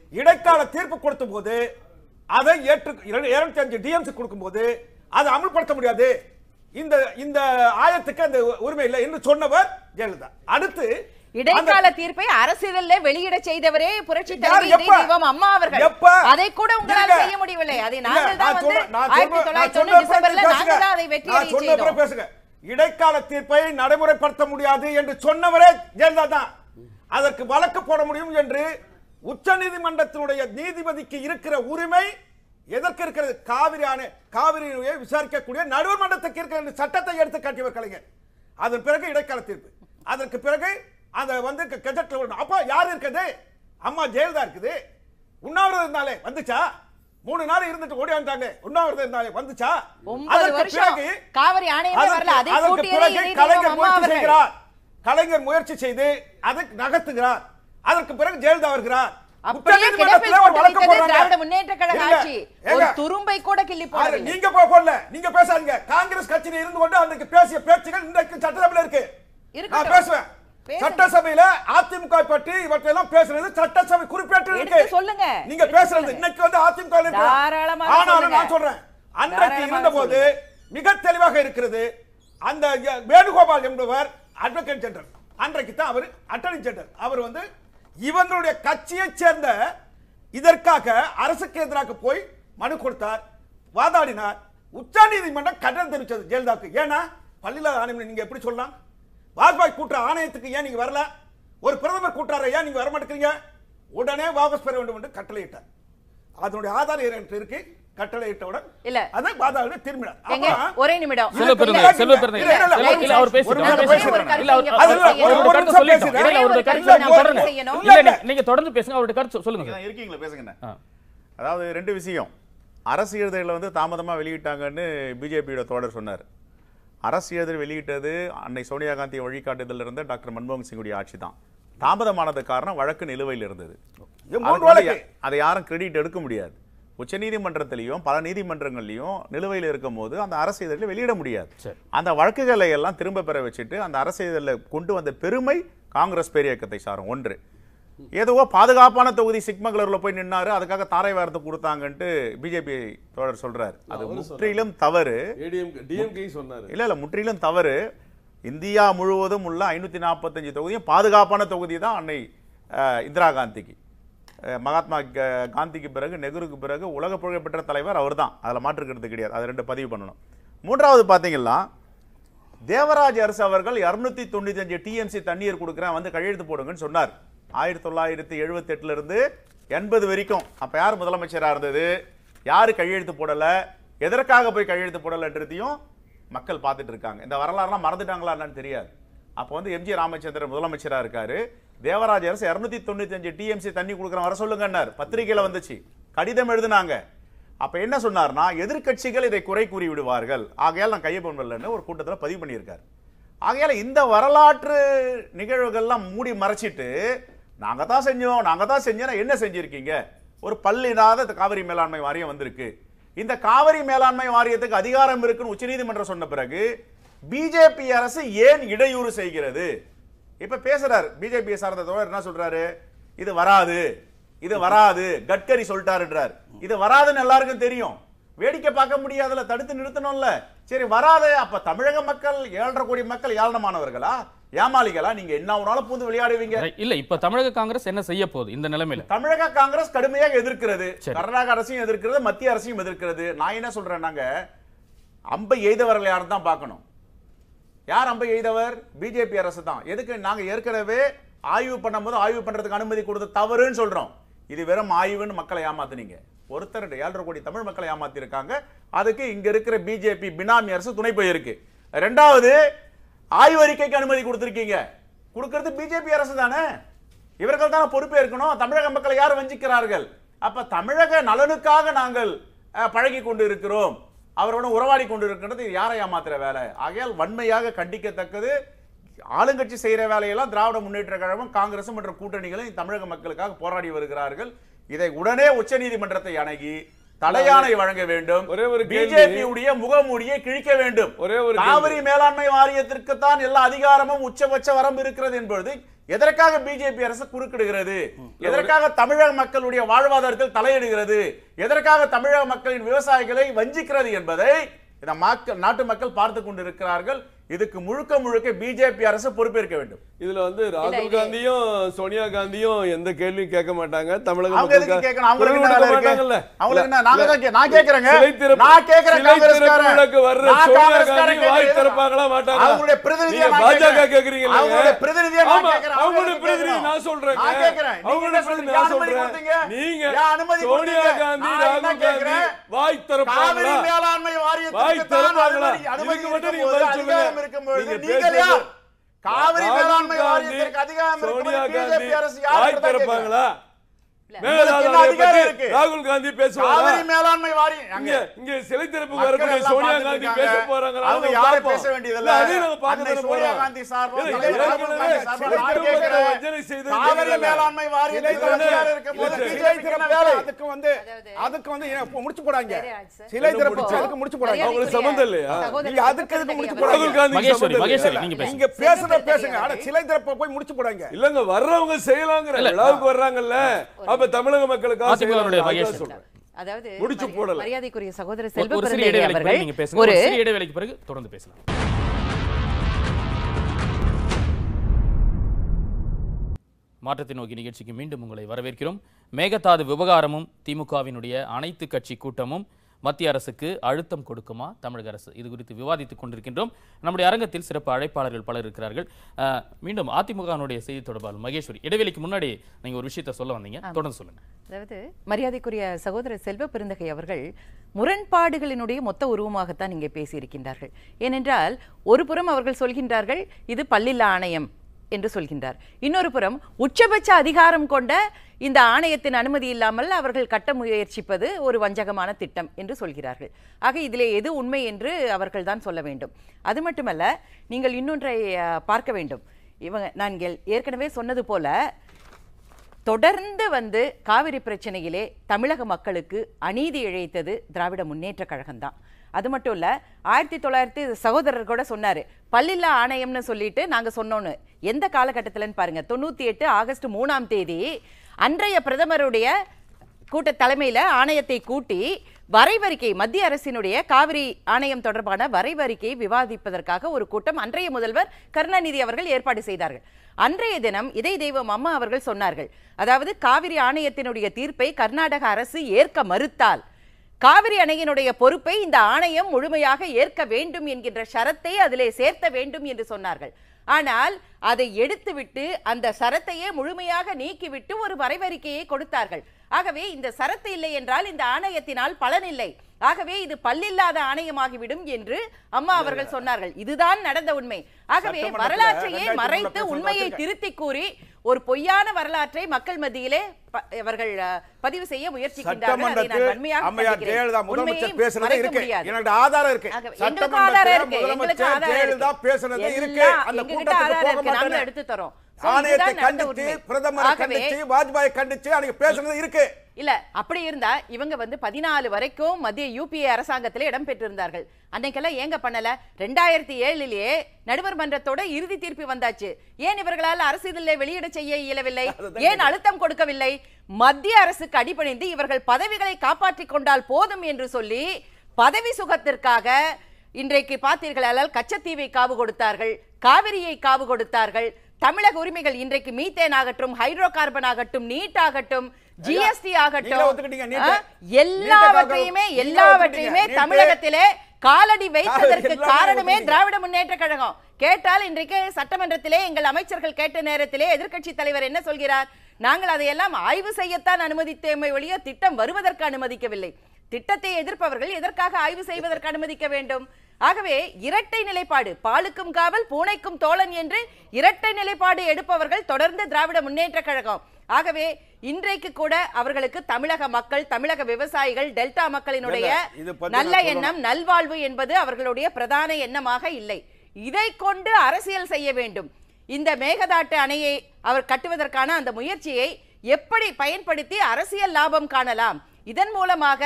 இடைக்கால தீர்ப்பு கொடுத்த போது அதை ஏற்று இருநூத்தி அஞ்சு டிஎம்சி கொடுக்கும்போது அதை அமல்படுத்த முடியாது இந்த இந்த ஆயத்துக்கு அந்த உரிமை இல்லை என்று சொன்னவர் ஜெயலலிதா அடுத்து இடைக்கால தீர்ப்பை அரசியல்ல வெளியிட செய்தவரே புரட்சி யார், தலைவி எப்ப? தெய்வம் அம்மா அவர்கள் எப்ப? அதை கூட உங்களால் இருங்க. செய்ய முடியவில்லை அதை இல்ல, நாங்கள் தான் நான் வந்து சொல்றேன், நான் ஆயிரத்தி சொல்றேன், நான் தொள்ளாயிரத்தி சொன்ன தொண்ணூறு டிசம்பர்ல பிறகு நாங்கள் தான் அதை பேசுங்க. வெற்றி நான் அடைய சொன்ன பிறகு செய்தோம் பேசுங்க இடைக்கால தீர்ப்பை நடைமுறைப்படுத்த முடியாது என்று சொன்னவரே ஜெயலலிதா தான் அதற்கு வழக்கு போட முடியும் என்று உச்சநீதிமன்றத்தினுடைய நீதிபதிக்கு இருக்கிற உரிமை எதற்கு இருக்கிறது காவிரி ஆணை காவிரியை விசாரிக்கக்கூடிய நடுவர் மன்றத்துக்கு இருக்கிற இந்த சட்டத்தை எடுத்து காட்டியவர் கலைஞர் அதன் பிறகு இடைக்கால தீர்ப்பு அதற்கு பிறகு அந்த வந்து க- கெஜெட்ல வரணும். அப்போ யார் இருக்குது அம்மா ஜெயலலிதா இருக்குது உண்ணாவிரதம் இருந்தாலே வந்துச்சா மூணு நாள் இருந்துட்டு ஓடி வந்துட்டாங்க உண்ணாவிரதம் இருந்தாலே வந்துச்சா ஒன்பது அதற்கு வருஷம் பிறகு காவிரி ஆணையமே அதற்கு- வரல அதை அதற்கு கூட்டியதே பிறகு இதே கலைஞர் தெய்வம் அம்மா முயற்சி அவர்கள் செய்கிறார் கலைஞர் முயற்சி செய்து அதை நகர்த்துகிறார் அதற்கு பிறகு ஜெயலலிதா வருகிறார் அப்படியே உச்சநீதிமன்றத்திலே கிடப்பில் ஒரு வழக்கு போட்டு வைத்தது போடுறாங்க. திராவிட முன்னேற்ற கழக இல்ல, ஆட்சி ஏங்க, ஒரு துரும்பை கூட கிள்ளி ஆறு, போடவில்லை நீங்க போ- போடல நீங்க பேசாதீங்க காங்கிரஸ் கட்சியில இருந்து கொண்டு அன்றைக்கு பேசிய பேச்சுகள் இன்றைக்கு சட்டசபையில இருக்கு இருக்கட்டும். நான் பேசுவேன் பேசுங்க. சட்டசபையில அதிமுக பற்றி இவற்றையெல்லாம் பேசுறது சட்டசபை குறிப்பேற்று இருக்கு எடுத்து சொல்லுங்க. நீங்க எடுத்து பேசுறது சொல்லுங்க. இன்னைக்கு வந்து அதிமுக ல இருக்கலாம். தாராளமாக ஆனாலும் சொல்லுங்க. நான் சொல்றேன் அன்றைக்கு தாராளமாக இருந்தபோது மிக தெளிவாக இருக்கிறது அந்த ய- வேணுகோபால் என்பவர் அட்வொகேட் ஜெனரல் அன்றைக்கு தான் அவர் அட்டர்னி ஜெனரல் அவர் வந்து இவங்களுடைய கட்சியைச் சேர்ந்த இதற்காக அரசுக்கு எதிராக போய் மனு கொடுத்தார் வாதாடினார் உச்சநீதிமன்றம் கண்டனம் தெரிவித்தது ஜெயலலிதாவுக்கு ஏன்னா பள்ளியில ஆணையம் நீங்க எப்படி சொல்லலாம் வாஜ்பாய் கூட்டுற ஆணையத்துக்கு ஏன் நீங்க வரல ஒரு பிரதமர் கூட்டுறாரு ஏன் நீங்க வர மாட்டேங்கிறீங்க உடனே வாபஸ் பெற வேண்டும் என்று கட்டளையிட்டார் அதனுடைய ஆதாரம் என்கிட்ட இருக்கு கட்டளையிட்டவுடன் இல்ல. அதை வாதாடி திரும்பினார் எங்க அப்புறம் ஒரே நிமிடம் செல்வ பெருந்தகை இல்ல, செல்வ பெருந்தகை இல்ல, இல்ல, செல்வ- இல்ல அவர் பேசிட்டு ஒரு அவர் நிமிஷம் பேசிட்டு பேசுறேன். இல்ல அவர் அது இல்ல, அவர் ஒரு அவரோட நிமிஷம் கருத்தை சொல்லிட்டோம் பேசுறேன். இடையில அவரோட ஒரே ஒரு கருத்து கருத்தை நீங்க நான் தொடருங்க செய்யணும். இல்ல இல்ல நீங்க தொடர்ந்து பேசுங்க அவரோட கருத்து சொல்லுங்க நீங்க சார். தான் இருக்கீங்களா பேசுங்கண்ணே ஆ. அதாவது ரெண்டு விஷயம் அரசு இதழ்களை வந்து தாமதமா வெளியிட்டாங்கன்னு பிஜேபியோட தோழர் சொன்னார் அரசு இதழ் வெளியிட்டது அன்னை சோனியா காந்தி வழிகாட்டுதல் இருந்த டாக்டர் மன்மோகன் சிங்குடைய ஆட்சி தான் தாமதமானது காரணம் வழக்கு நிலுவையில் இருந்தது இது மூன்று அதுக்கு வந்து வழக்கு. அதை யாரும் கிரெடிட் எடுக்க முடியாது உச்சநீதிமன்றத்திலையும் பல நீதிமன்றங்கள்லையும் நிலுவையில் இருக்கும் போது அந்த அரசு இதழில் வெளியிட முடியாது சரி. அந்த வழக்குகளை எல்லாம் திரும்ப பெற வச்சுட்டு அந்த அரசு இதழில் கொண்டு வந்த பெருமை காங்கிரஸ் பேரியக்கத்தை சாரும் ஒன்று ஏதோ பாதுகாப்பான தொகுதி சிக்மங்களூர்ல போய் நின்னாரு அதுக்காக தாரை வாரத்தை கொடுத்தாங்கன்ட்டு பிஜேபி தோழர் சொல்றாரு அது முற்றிலும் தவறு ஏடிஎம் டிஎம்கே சொன்னாரு இல்ல இல்ல முற்றிலும் தவறு இந்தியா முழுவதும் உள்ள ஐநூத்தி நாற்பத்தஞ்சு தொகுதியும் பாதுகாப்பான தொகுதி தான் அன்னை அஹ், இந்திரா காந்திக்கு அஹ், மகாத்மா கா- காந்திக்கு பிறகு நெஹ்ருக்கு பிறகு உலக புகழ்பெற்ற தலைவர் அவர்தான் அதுல மாற்றுக்கிறது கிடையாது அது ரெண்டு பதிவு பண்ணணும் மூன்றாவது பாத்தீங்கன்னா தேவராஜ் அரசு அவர்கள் இருநூத்தி தொண்ணூத்தி அஞ்சு டிஎம்சி தண்ணீர் கொடுக்குறேன் வந்து கையெழுத்து போடுங்கன்னு சொன்னார் ஆயிரத்தி தொள்ளாயிரத்தி எழுபத்தி எட்டுல இருந்து எண்பது வரைக்கும் அப்ப யார் முதலமைச்சரா இருந்தது யாரு கையெழுத்து போடல எதற்காக போய் கையெழுத்து போடலன்றதையும் மக்கள் பார்த்துட்டு இருக்காங்க இந்த வரலாறுலாம் மறந்துட்டாங்களா என்னன்னு தெரியாது அப்போ வந்து எம்ஜி ராமச்சந்திரன் முதலமைச்சரா இருக்காரு தேவராஜ் அரசு இருநூத்தி தொண்ணூத்தி அஞ்சு டிஎம்சி தண்ணி கொடுக்குறேன் வர சொல்லுங்கன்னார் பத்திரிகையில வந்துச்சு கடிதம் எழுதுனாங்க அப்ப என்ன சொன்னார்னா எதிர்க்கட்சிகள் இதை குறை கூறி விடுவார்கள் ஆகையால் நான் கையை பண்ணலன்னு ஒரு கூட்டத்துல பதிவு பண்ணியிருக்காரு ஆகையால இந்த வரலாற்று நிகழ்வுகள்லாம் மூடி மறைச்சிட்டு நாங்க தான் செஞ்சோம் நாங்க தான் செஞ்சோம் என்ன செஞ்சிருக்கீங்க ஒரு பல்லிடாத இந்த காவிரி மேலாண்மை வாரியம் வந்திருக்கு இந்த காவிரி மேலாண்மை வாரியத்துக்கு அதிகாரம் இருக்குன்னு உச்சநீதிமன்றம் சொன்ன பிறகு பிஜேபி அரசு ஏன் இடையூறு செய்கிறது இப்ப பேசுறார் பிஜேபி சார்ந்த தோழர் என்ன சொல்றாரு இது வராது இது வராது கட்கரி சொல்லிட்டாருன்றார் இது வராதுன்னு எல்லாருக்கும் தெரியும் வேடிக்கை பார்க்க முடியாதுல தடுத்து நிறுத்தணும்ல சரி வராது அப்ப தமிழக மக்கள் ஏழரை கோடி மக்கள் ஏளனமானவர்களா ஏமாளிகளா நீங்க என்ன ஒன்னாலும் பூந்து விளையாடுவீங்க இல்ல இப்ப தமிழக காங்கிரஸ் என்ன செய்ய போகுது இந்த நிலைமையில தமிழக காங்கிரஸ் கடுமையாக எதிர்க்கிறது சரி. கர்நாடக அரசையும் எதிர்க்கிறது மத்திய அரசையும் எதிர்க்கிறது நான் என்ன சொல்றேன் நாங்க அம்பை எய்தவர்கள் யாரும் தான் பார்க்கணும் யார் அம்பை எய்தவர் பிஜேபி அரசு தான் எதுக்கு நாங்க ஏற்கனவே ஆய்வு பண்ணும்போது ஆய்வு பண்றதுக்கு அனுமதி கொடுத்த தவறுன்னு சொல்றோம் இது வெறும் ஆய்வுன்னு மக்களை ஏமாத்துனீங்க ஒருத்தர் ரெண்டு ஏழரை கோடி தமிழ் மக்களை ஏமாத்தி இருக்காங்க அதுக்கு இங்க இருக்கிற பிஜேபி பினாமி அரசு துணை போயிருக்கு ரெண்டாவது ஆய்வறிக்கைக்கு அனுமதி கொடுத்திருக்கீங்க கொடுக்கிறது பிஜேபி அரசு தானே இவர்கள் தானே பொறுப்பேற்கணும் தமிழக மக்களை யார் வஞ்சிக்கிறார்கள் அப்ப தமிழக நலனுக்காக நாங்கள் அஹ், பழகி கொண்டு இருக்கிறோம் அவரோட உறவாடி கொண்டு இருக்கிறது யாரை ஏமாத்துற வேலை ஆகையால் வன்மையாக கண்டிக்கத்தக்கது ஆளுங்கட்சி செய்யற வேலையெல்லாம் திராவிட முன்னேற்ற கழகம் காங்கிரஸ் மற்றும் கூட்டணிகளும் தமிழக மக்களுக்காக போராடி வருகிறார்கள் இதை உடனே உச்சநீதிமன்றத்தை அணுகி தடையாணை வழங்க வேண்டும் ஒரே ஒரு கேள்வி. பிஜேபி உடைய முகமூடியை கிழிக்க வேண்டும் ஒரே ஒரு காவிரி மேலாண்மை வாரியத்திற்கு தான் எல்லா அதிகாரமும் உச்சபட்ச வரம்பு இருக்கிறது என்பது எதற்காக பிஜேபி அரசு குறுக்கிடுகிறது எதற்காக தமிழக மக்களுடைய வாழ்வாதாரத்தில் தலையிடுகிறது எதற்காக தமிழக மக்களின் விவசாயிகளை வஞ்சிக்கிறது என்பதை இந்த மக்கள் நாட்டு மக்கள் பார்த்து கொண்டிருக்கிறார்கள் இதுக்கு முழுக்க முழுக்க பிஜேபி அரசு பொறுப்பேற்க வேண்டும் இதுல வந்து ராகுல் இது- காந்தியும் சோனியா காந்தியும் எந்த கேள்வியும் கேட்க மாட்டாங்க தமிழக அவங்க எதுக்கு மக்களுக்கு கேட்கணும் அவங்களுக்கு குரல் என்ன கொடுக்க வேலை மாட்டாங்கல்ல இருக்கு அவங்களுக்கு என்ன நாங்க தான் கே- நான் கேக்குறேங்க சிலை திறப்பு- நான் கேக்குறேன் சிலை திறப்பு காங்கிரஸ்காரன் விழாக்கு வர்ற நான் சோனியா காங்கிரஸ்காரன் காந்தி வாய் கேக்குறேன். திறப்பாங்களா மாட்டாங்களா? அவங்களுடைய பிரதிநிதியா நீங்க நான் பாஜக கேக்குறேன். கேக்குறீங்கல்ல? அவங்களுடைய பிரதிநிதியா நான் ஆமா, கேக்குறேன். அவங்களுடைய அவங்க பிரதிநிதி கேக்குறோம். நான் சொல்றேங்க. நான் கேக்குறேன். நீங்க அவங்களுடைய என்ன பிரதிநிதி சொல்றீங்க? நான் அனுமதி சொல்றேன். கொடுத்தீங்க. நீங்க ஏன் அனுமதி சோனியா கொடுத்தீங்க? காந்தி, நான் என்ன ராகுல் காந்தி கேக்குறேன்? வாய் காவிரி திறப்பாங்களா? மேலாண்மை வாய் வாரியத்துக்கு தான் திறப்பாங்களா? அனுமதி அனுமதி இதுக்கு மட்டும் நீங்க இருக்கும்போது, பதில் சொல்லுங்க. அதிகாரம் இருக்கும்போது நீங்க நீங்கள் பேசுறது- யார்? காவிரி ராகுல் மேலாண்மை காந்தி, வாரியத்திற்கு அதிகாரம் சோனியா இருக்கும்போது காந்தி பிஜேபி அரசு யார் வாய் தான் கேக்குறேன். திறப்பாங்களா இல்ல. மேகதாதுவை என்ன அதிகாரம் பத்தி இருக்கு? ராகுல் காந்தி பேசுவாரா காவிரி மேலாண்மை வாரியம் இங்க அங்க இங்க சிலை திறப்பு மக்கள் வரக்கூடிய எல்லாம் சோனியா பார்த்துட்டு காந்தி இருக்காங்க. பேச போறாங்களா அவங்க நம்ம யாரும் பார்ப்போம். பேச வேண்டியதில்ல. இல்ல, அதையும் நம்ம பார்க்க அன்னை தானே சோனியா போறோம். காந்தி சார்பா, இல்ல, தலைவர் ராகுல் ஏற்கனவே காந்தி சார்பா சிலை நான் திறப்பு கேட்கிறேன். வஞ்சனை செய்தது காவிரி தெரியல. மேலாண்மை வாரியத்துக்கு இல்ல, இல்ல. அதிகாரம் இருக்கும்போது இல்ல, சிலை பிஜேபிக்கு என்ன திறப்பு வேலை? அதுக்கு வந்து அதாவது- அதுக்கு வந்து ஏன் இப்ப முடிச்சு போடாங்க சரி, ஆச்சு, சார். சிலை என்ன திறப்பு முடிச்சு? அதுக்கு முடிச்சு போடாங்க அவங்களுக்கு சம்மந்தம் இல்லையா? நீங்க அதுக்கு எதுக்கு முடிச்சு போடாங்க? ராகுல் காந்தி மகேஸ்வரி மகேஸ்வரி நீங்க பேசுங்க நீங்க பேசுறத பேசுங்க ஆனா சிலை திறப்ப போய் முடிச்சு போடாங்க இல்லங்க வர்றவங்க செய்யலாங்கிற இல்ல. விழாவுக்கு வர்றாங்கல்ல அப்ப தமிழக மக்களுக்காக அதிமுகவினுடைய செய்யலாம். மகேஷ் அதான் சொல்றேன். அதாவது முடிச்சு மரி- போடல. மரியாதைக்குரிய சகோதரர் ஒரு- செல்வ ஒரு சிறிய பிறந்தகை இடைவேளைக்கு பிறகு அவர்கள் நீங்க பேசுங்க ஒரு ஒரு சிறிய இடைவேளைக்கு பிறகு தொடர்ந்து பேசலாம் மாற்றத்தை நோக்கி நிகழ்ச்சிக்கு மீண்டும் உங்களை வரவேற்கிறோம் மேகதாது விவகாரமும் திமுகவினுடைய அனைத்து கட்சி கூட்டமும் மத்திய அரசுக்கு அழுத்தம் கொடுக்குமா தமிழக அரசு இது குறித்து விவாதித்துக் கொண்டிருக்கின்றோம் நம்முடைய அரங்கத்தில் சிறப்பு அழைப்பாளர்கள் பலர் இருக்கிறார்கள் அஹ், மீண்டும் அதிமுகவினுடைய செய்தி தொடர்பாளர் மகேஸ்வரி இடைவெளிக்கு முன்னாடி நீங்க ஒரு விஷயத்தை சொல்ல வந்தீங்க தொடர்ந்து சொல்லுங்க அதாவது மரியாதைக்குரிய சகோதரர் செல்வ பெருந்தகை அவர்கள் முரண்பாடுகளினுடைய மொத்த உருவமாகத்தான் இங்கே பேசியிருக்கின்றார்கள் ஏனென்றால் ஒரு புறம் அவர்கள் சொல்கின்றார்கள் இது பல்லில்லா ஆணையம் என்று சொல்கின்றார் இன்னொரு புறம் உச்சபட்ச அதிகாரம் கொண்ட இந்த ஆணையத்தின் அனுமதி இல்லாமல் அவர்கள் கட்ட முயற்சிப்பது ஒரு வஞ்சகமான திட்டம் என்று சொல்கிறார்கள் ஆக இதிலே எது உண்மை என்று அவர்கள் தான் சொல்ல வேண்டும் அது மட்டுமல்ல நீங்கள் இன்னொன்றை அஹ், பார்க்க வேண்டும் இவங்க நான் ஏ- ஏற்கனவே சொன்னது போல தொடர்ந்து வந்து காவிரி பிரச்சனையிலே தமிழக மக்களுக்கு அநீதி இழைத்தது திராவிட முன்னேற்ற கழகம்தான் அது மட்டும் இல்ல ஆயிரத்தி தொள்ளாயிரத்தி சகோதரர் கூட சொன்னாரு பல்லில்லா ஆணையம்னு சொல்லிட்டு நாங்க சொன்னோன்னு எந்த காலகட்டத்திலன்னு பாருங்க தொண்ணூத்தி எட்டு ஆகஸ்ட் மூணாம் தேதி அன்றைய பிரதமருடைய கூட்ட தலைமையில ஆணையத்தை கூட்டி வரைவறிக்கை மத்திய அரசினுடைய காவிரி ஆணையம் தொடர்பான வரைவறிக்கையை விவாதிப்பதற்காக ஒரு கூட்டம் அன்றைய முதல்வர் கருணாநிதி அவர்கள் ஏற்பாடு செய்தார்கள் அன்றைய தினம் இதய தெய்வம் அம்மா அவர்கள் சொன்னார்கள் அதாவது காவிரி ஆணையத்தினுடைய தீர்ப்பை கர்நாடக அரசு ஏற்க மறுத்தால் காவிரி அணையினுடைய பொறுப்பை இந்த ஆணையம் முழுமையாக ஏற்க வேண்டும் என்கின்ற ஷரத்தை அதிலே சேர்த்த வேண்டும் என்று சொன்னார்கள் ஆனால் அதை எடுத்துவிட்டு அந்த சரத்தையே முழுமையாக நீக்கிவிட்டு ஒரு வரைவறிக்கையை கொடுத்தார்கள் ஆகவே இந்த சரத்து இல்லை என்றால் இந்த ஆணையத்தினால் பலனில்லை ஆகவே இது பல்லில்லாத ஆணையமாகிவிடும் என்று அம்மா அவர்கள் சொன்னார்கள் இதுதான் நடந்த உண்மை ஆகவே சட்டமன்றத்துல வரலாற்றையே ரெண்டாயிரத்தி மறைத்து மூணுல உண்மையை பேசுனது திருத்தி கூறி ஒரு பொய்யான வரலாற்றை மக்கள் மத்தியிலே ப- அவர்கள் அஹ், பதிவு செய்ய முயற்சிக்கின்றார்கள் அதை நான் சட்டமன்றத்தில் வன்மையாக அம்மையார் கண்டிக்கிறேன். ஜெயலலிதா உண்மையை முதலமைச்சர் பேசுனது மறைக்க இருக்கு முடியாது. எனக்கு ஆதாரம் இருக்கு ஆகவே எங்களுக்கு ஆதாரம் சட்டமன்றத்தில் இருக்கு எங்களுக்கு முதலமைச்சர் ஆதாரம் ஜெயலலிதா இருக்கு பேசுனது இருக்கு எல்லாம் அந்த எங்ககிட்ட கூட்டத்துக்கு ஆதாரம் போக இருக்கு நாங்களும் மாட்டேன் எடுத்து தரோம் So, ஆணையத்தை இதுதான் நடந்த கண்டிச்சு உண்மை. பிரதமரை ஆகவே கண்டிச்சு வாஜ்பாய் கண்டிச்சு அன்னைக்கு பேசுனது இருக்கு இல்ல அப்படி இருந்தா இவங்க வந்து பதினாலு வரைக்கும் மத்திய யூபிஏ அரசாங்கத்திலே இடம் பெற்றிருந்தார்கள் அன்னைக்கெல்லாம் ஏங்க பண்ணல ரெண்டாயிரத்தி ஏழுலயே நடுவர் மன்றத்தோட இறுதி தீர்ப்பு வந்தாச்சு ஏன் இவர்களால் அரசியலிலே வெளியிட செய்ய இயலவில்லை ஏன் அழுத்தம் கொடுக்கவில்லை மத்திய அரசுக்கு அடிபணிந்து இவர்கள் பதவிகளை காப்பாற்றிக் கொண்டால் போதும் என்று சொல்லி பதவி சுகத்திற்காக இன்றைக்கு பார்த்தீர்களால் கச்சத்தீவை காவு கொடுத்தார்கள் காவிரியை காவு கொடுத்தார்கள் தமிழக உரிமைகள் இன்றைக்கு மீத்தேன் ஆகட்டும் ஹைட்ரோ கார்பன் ஆகட்டும் நீட் ஆகட்டும் ஜிஎஸ்டி நீங்களே ஒத்துக்கிட்டீங்க, ஆகட்டும் நீட்டை. ஆ, எல்லாவற்றையுமே நீங்களே எல்லாவற்றையுமே ஒத்துக்கிட்டீங்க. தமிழகத்திலே காலடி வைத்ததற்கு எல்லாமே காரணமே ஒத்துக்கிட்டீங்க. திராவிட முன்னேற்ற கழகம் கேட்டால் இன்றைக்கு சட்டமன்றத்திலே எங்கள் அமைச்சர்கள் கேட்ட நேரத்திலே எதிர்க்கட்சி தலைவர் என்ன சொல்கிறார் நாங்கள் அதையெல்லாம் ஆய்வு செய்யத்தான் அனுமதித்தேமே ஒழிய திட்டம் வருவதற்கு அனுமதிக்கவில்லை திட்டத்தை எதிர்ப்பவர்கள் எதற்காக ஆய்வு செய்வதற்கு அனுமதிக்க வேண்டும் ஆகவே இரட்டை நிலைப்பாடு பாலுக்கும் காவல் பூனைக்கும் தோழன் என்று இரட்டை நிலைப்பாடு எடுப்பவர்கள் தொடர்ந்து திராவிட முன்னேற்ற கழகம் ஆகவே இன்றைக்கு கூட அவர்களுக்கு தமிழக மக்கள் தமிழக விவசாயிகள் டெல்டா மக்களினுடைய இல்ல, இது பத்தி நல்ல நான் எண்ணம் நல்வாழ்வு என்பது அவர்களுடைய பிரதான எண்ணமாக இல்லை இதை கொண்டு அரசியல் செய்ய வேண்டும் இந்த மேகதாட்டு அணையை அவர் கட்டுவதற்கான அந்த முயற்சியை எப்படி பயன்படுத்தி அரசியல் லாபம் காணலாம் இதன் மூலமாக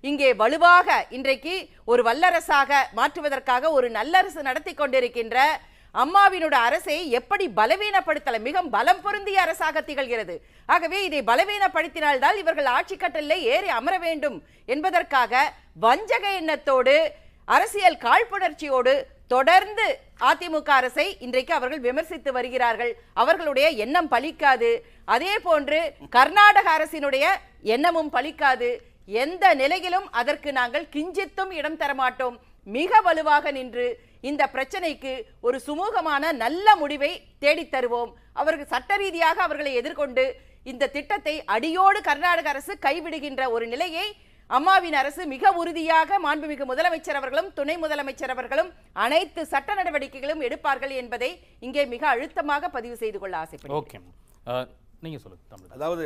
இங்கே வலுவாக இன்றைக்கு ஒரு வல்லரசாக மாற்றுவதற்காக ஒரு நல்லரசு நடத்தி கொண்டிருக்கின்ற அம்மாவினோட அரசை எப்படி பலவீனப்படுத்தல மிக பலம் பொருந்திய அரசாக திகழ்கிறது ஆகவே இதை பலவீனப்படுத்தினால்தான் இவர்கள் ஆட்சி கட்டலிலே ஏறி அமர வேண்டும் என்பதற்காக வஞ்சக எண்ணத்தோடு அரசியல் காழ்ப்புணர்ச்சியோடு தொடர்ந்து அதிமுக அரசை இன்றைக்கு அவர்கள் விமர்சித்து வருகிறார்கள் அவர்களுடைய எண்ணம் பலிக்காது அதே போன்று கர்நாடக அரசினுடைய எண்ணமும் பலிக்காது எந்த நிலையிலும் அதற்கு நாங்கள் கிஞ்சித்தும் இடம் தரமாட்டோம் மிக வலுவாக நின்று இந்த பிரச்சனைக்கு ஒரு சுமூகமான நல்ல முடிவை தேடித் தருவோம் அவர்கள் சட்ட ரீதியாக அவர்களை எதிர்கொண்டு இந்த திட்டத்தை அடியோடு கர்நாடக அரசு கைவிடுகின்ற ஒரு நிலையை அம்மாவின் அரசு மிக உறுதியாக மாண்புமிகு முதலமைச்சர் அவர்களும் துணை முதலமைச்சர் அவர்களும் அனைத்து சட்ட நடவடிக்கைகளும் எடுப்பார்கள் என்பதை இங்கே மிக அழுத்தமாக பதிவு செய்து கொள்ள ஆசைப்படுகிறேன் ஓகே நீங்க சொல்லுங்க தமிழ் அதாவது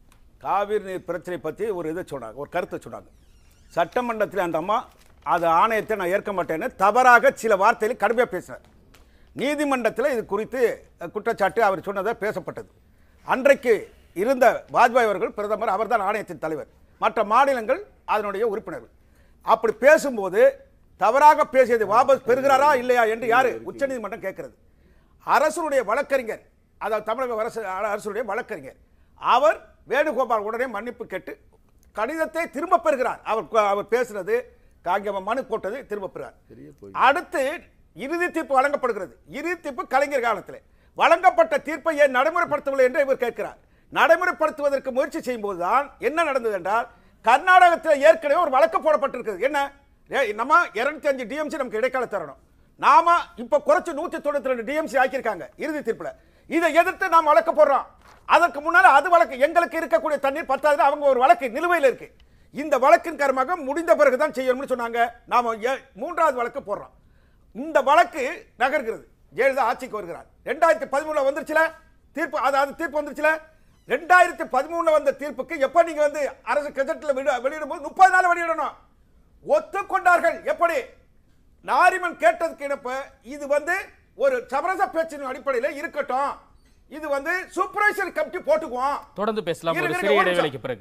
காவிரி நீர் பிரச்சனை பற்றி ஒரு இதை சொன்னாங்க ஒரு கருத்தை சொன்னாங்க சட்டமன்றத்தில் அந்த அம்மா அது ஆணையத்தை நான் ஏற்க மாட்டேன்னு தவறாக சில வார்த்தையில் கடுமையாக பேசினார் நீதிமன்றத்தில் இது குறித்து அஹ், குற்றச்சாட்டு அவர் சொன்னதை பேசப்பட்டது அன்றைக்கு இருந்த வாஜ்பாய் அவர்கள் பிரதமர் அவர்தான் ஆணையத்தின் தலைவர் மற்ற மாநிலங்கள் அதனுடைய உறுப்பினர்கள் அப்படி பேசும்போது தவறாக பேசியது வாபஸ் பெறுகிறாரா இல்லையா என்று யாரு உச்சநீதிமன்றம் கேட்கிறது அரசுடைய வழக்கறிஞர் அதாவது தமிழக அரசு அரசுடைய வழக்கறிஞர் அவர் வேணுகோபால் உடனே மன்னிப்பு கேட்டு கடிதத்தை திரும்ப பெறுகிறார் அவர் அவர் பேசுனது காங்கியம மனு போட்டது திரும்ப பெறுகிறார் அடுத்து இறுதி தீர்ப்பு வழங்கப்படுகிறது இறுதி தீர்ப்பு கலைஞர் காலத்தில் வழங்கப்பட்ட தீர்ப்பை ஏன் நடைமுறைப்படுத்தவில்லை என்று இவர் கேட்கிறார் நடைமுறைப்படுத்துவதற்கு முயற்சி செய்யும்போது தான் என்ன நடந்தது என்றால் கர்நாடகத்தில் ஏற்கனவே ஒரு வழக்கு போடப்பட்டிருக்கிறது என்ன ஏய், நம்ம இருநூத்தி அஞ்சு டிஎம்சி நமக்கு இடைக்கால தரணும் நாம இப்ப குறைச்சு நூத்தி தொண்ணூத்தி ரெண்டு டிஎம்சி ஆக்கியிருக்காங்க இறுதி தீர்ப்புல இதை எதிர்த்து நாம் வழக்கு போடுறோம் அதற்கு முன்னால அது வழக்கு எங்களுக்கு இருக்கக்கூடிய தண்ணீர் பத்தாது அவங்க ஒரு வழக்கு நிலுவையில் இருக்கு இந்த வழக்கின் காரணமாக முடிந்த பிறகுதான் செய்யணும்னு சொன்னாங்க நாம ஏ- மூன்றாவது வழக்கு போடுறோம் இந்த வழக்கு நகர்கிறது ஜெயலலிதா ஆட்சிக்கு வருகிறார் ரெண்டாயிரத்தி பதிமூணுல வந்துருச்சுல தீர்ப்பு அதாவது தீர்ப்பு வந்துருச்சுல ரெண்டாயிரத்தி பதிமூணுல வந்த தீர்ப்புக்கு எப்ப நீங்க வந்து அரசு கெஜெட்ல வெளியிடும் போது முப்பது நாள் வெளியிடணும் ஒத்துக்கொண்டார்கள் எப்படி நாரிமன் கேட்டதுக்கு இணப்ப இது வந்து ஒரு சமரச பேச்சின் அடிப்படையில் இருக்கட்டும் இது வந்து சூப்பர்வைசர் கமிட்டி போட்டுக்குவோம் தொடர்ந்து பேசலாம் ஒரு இருங்க, சிறிய ஒரு நிமிஷம். இடைவேளைக்கு பிறகு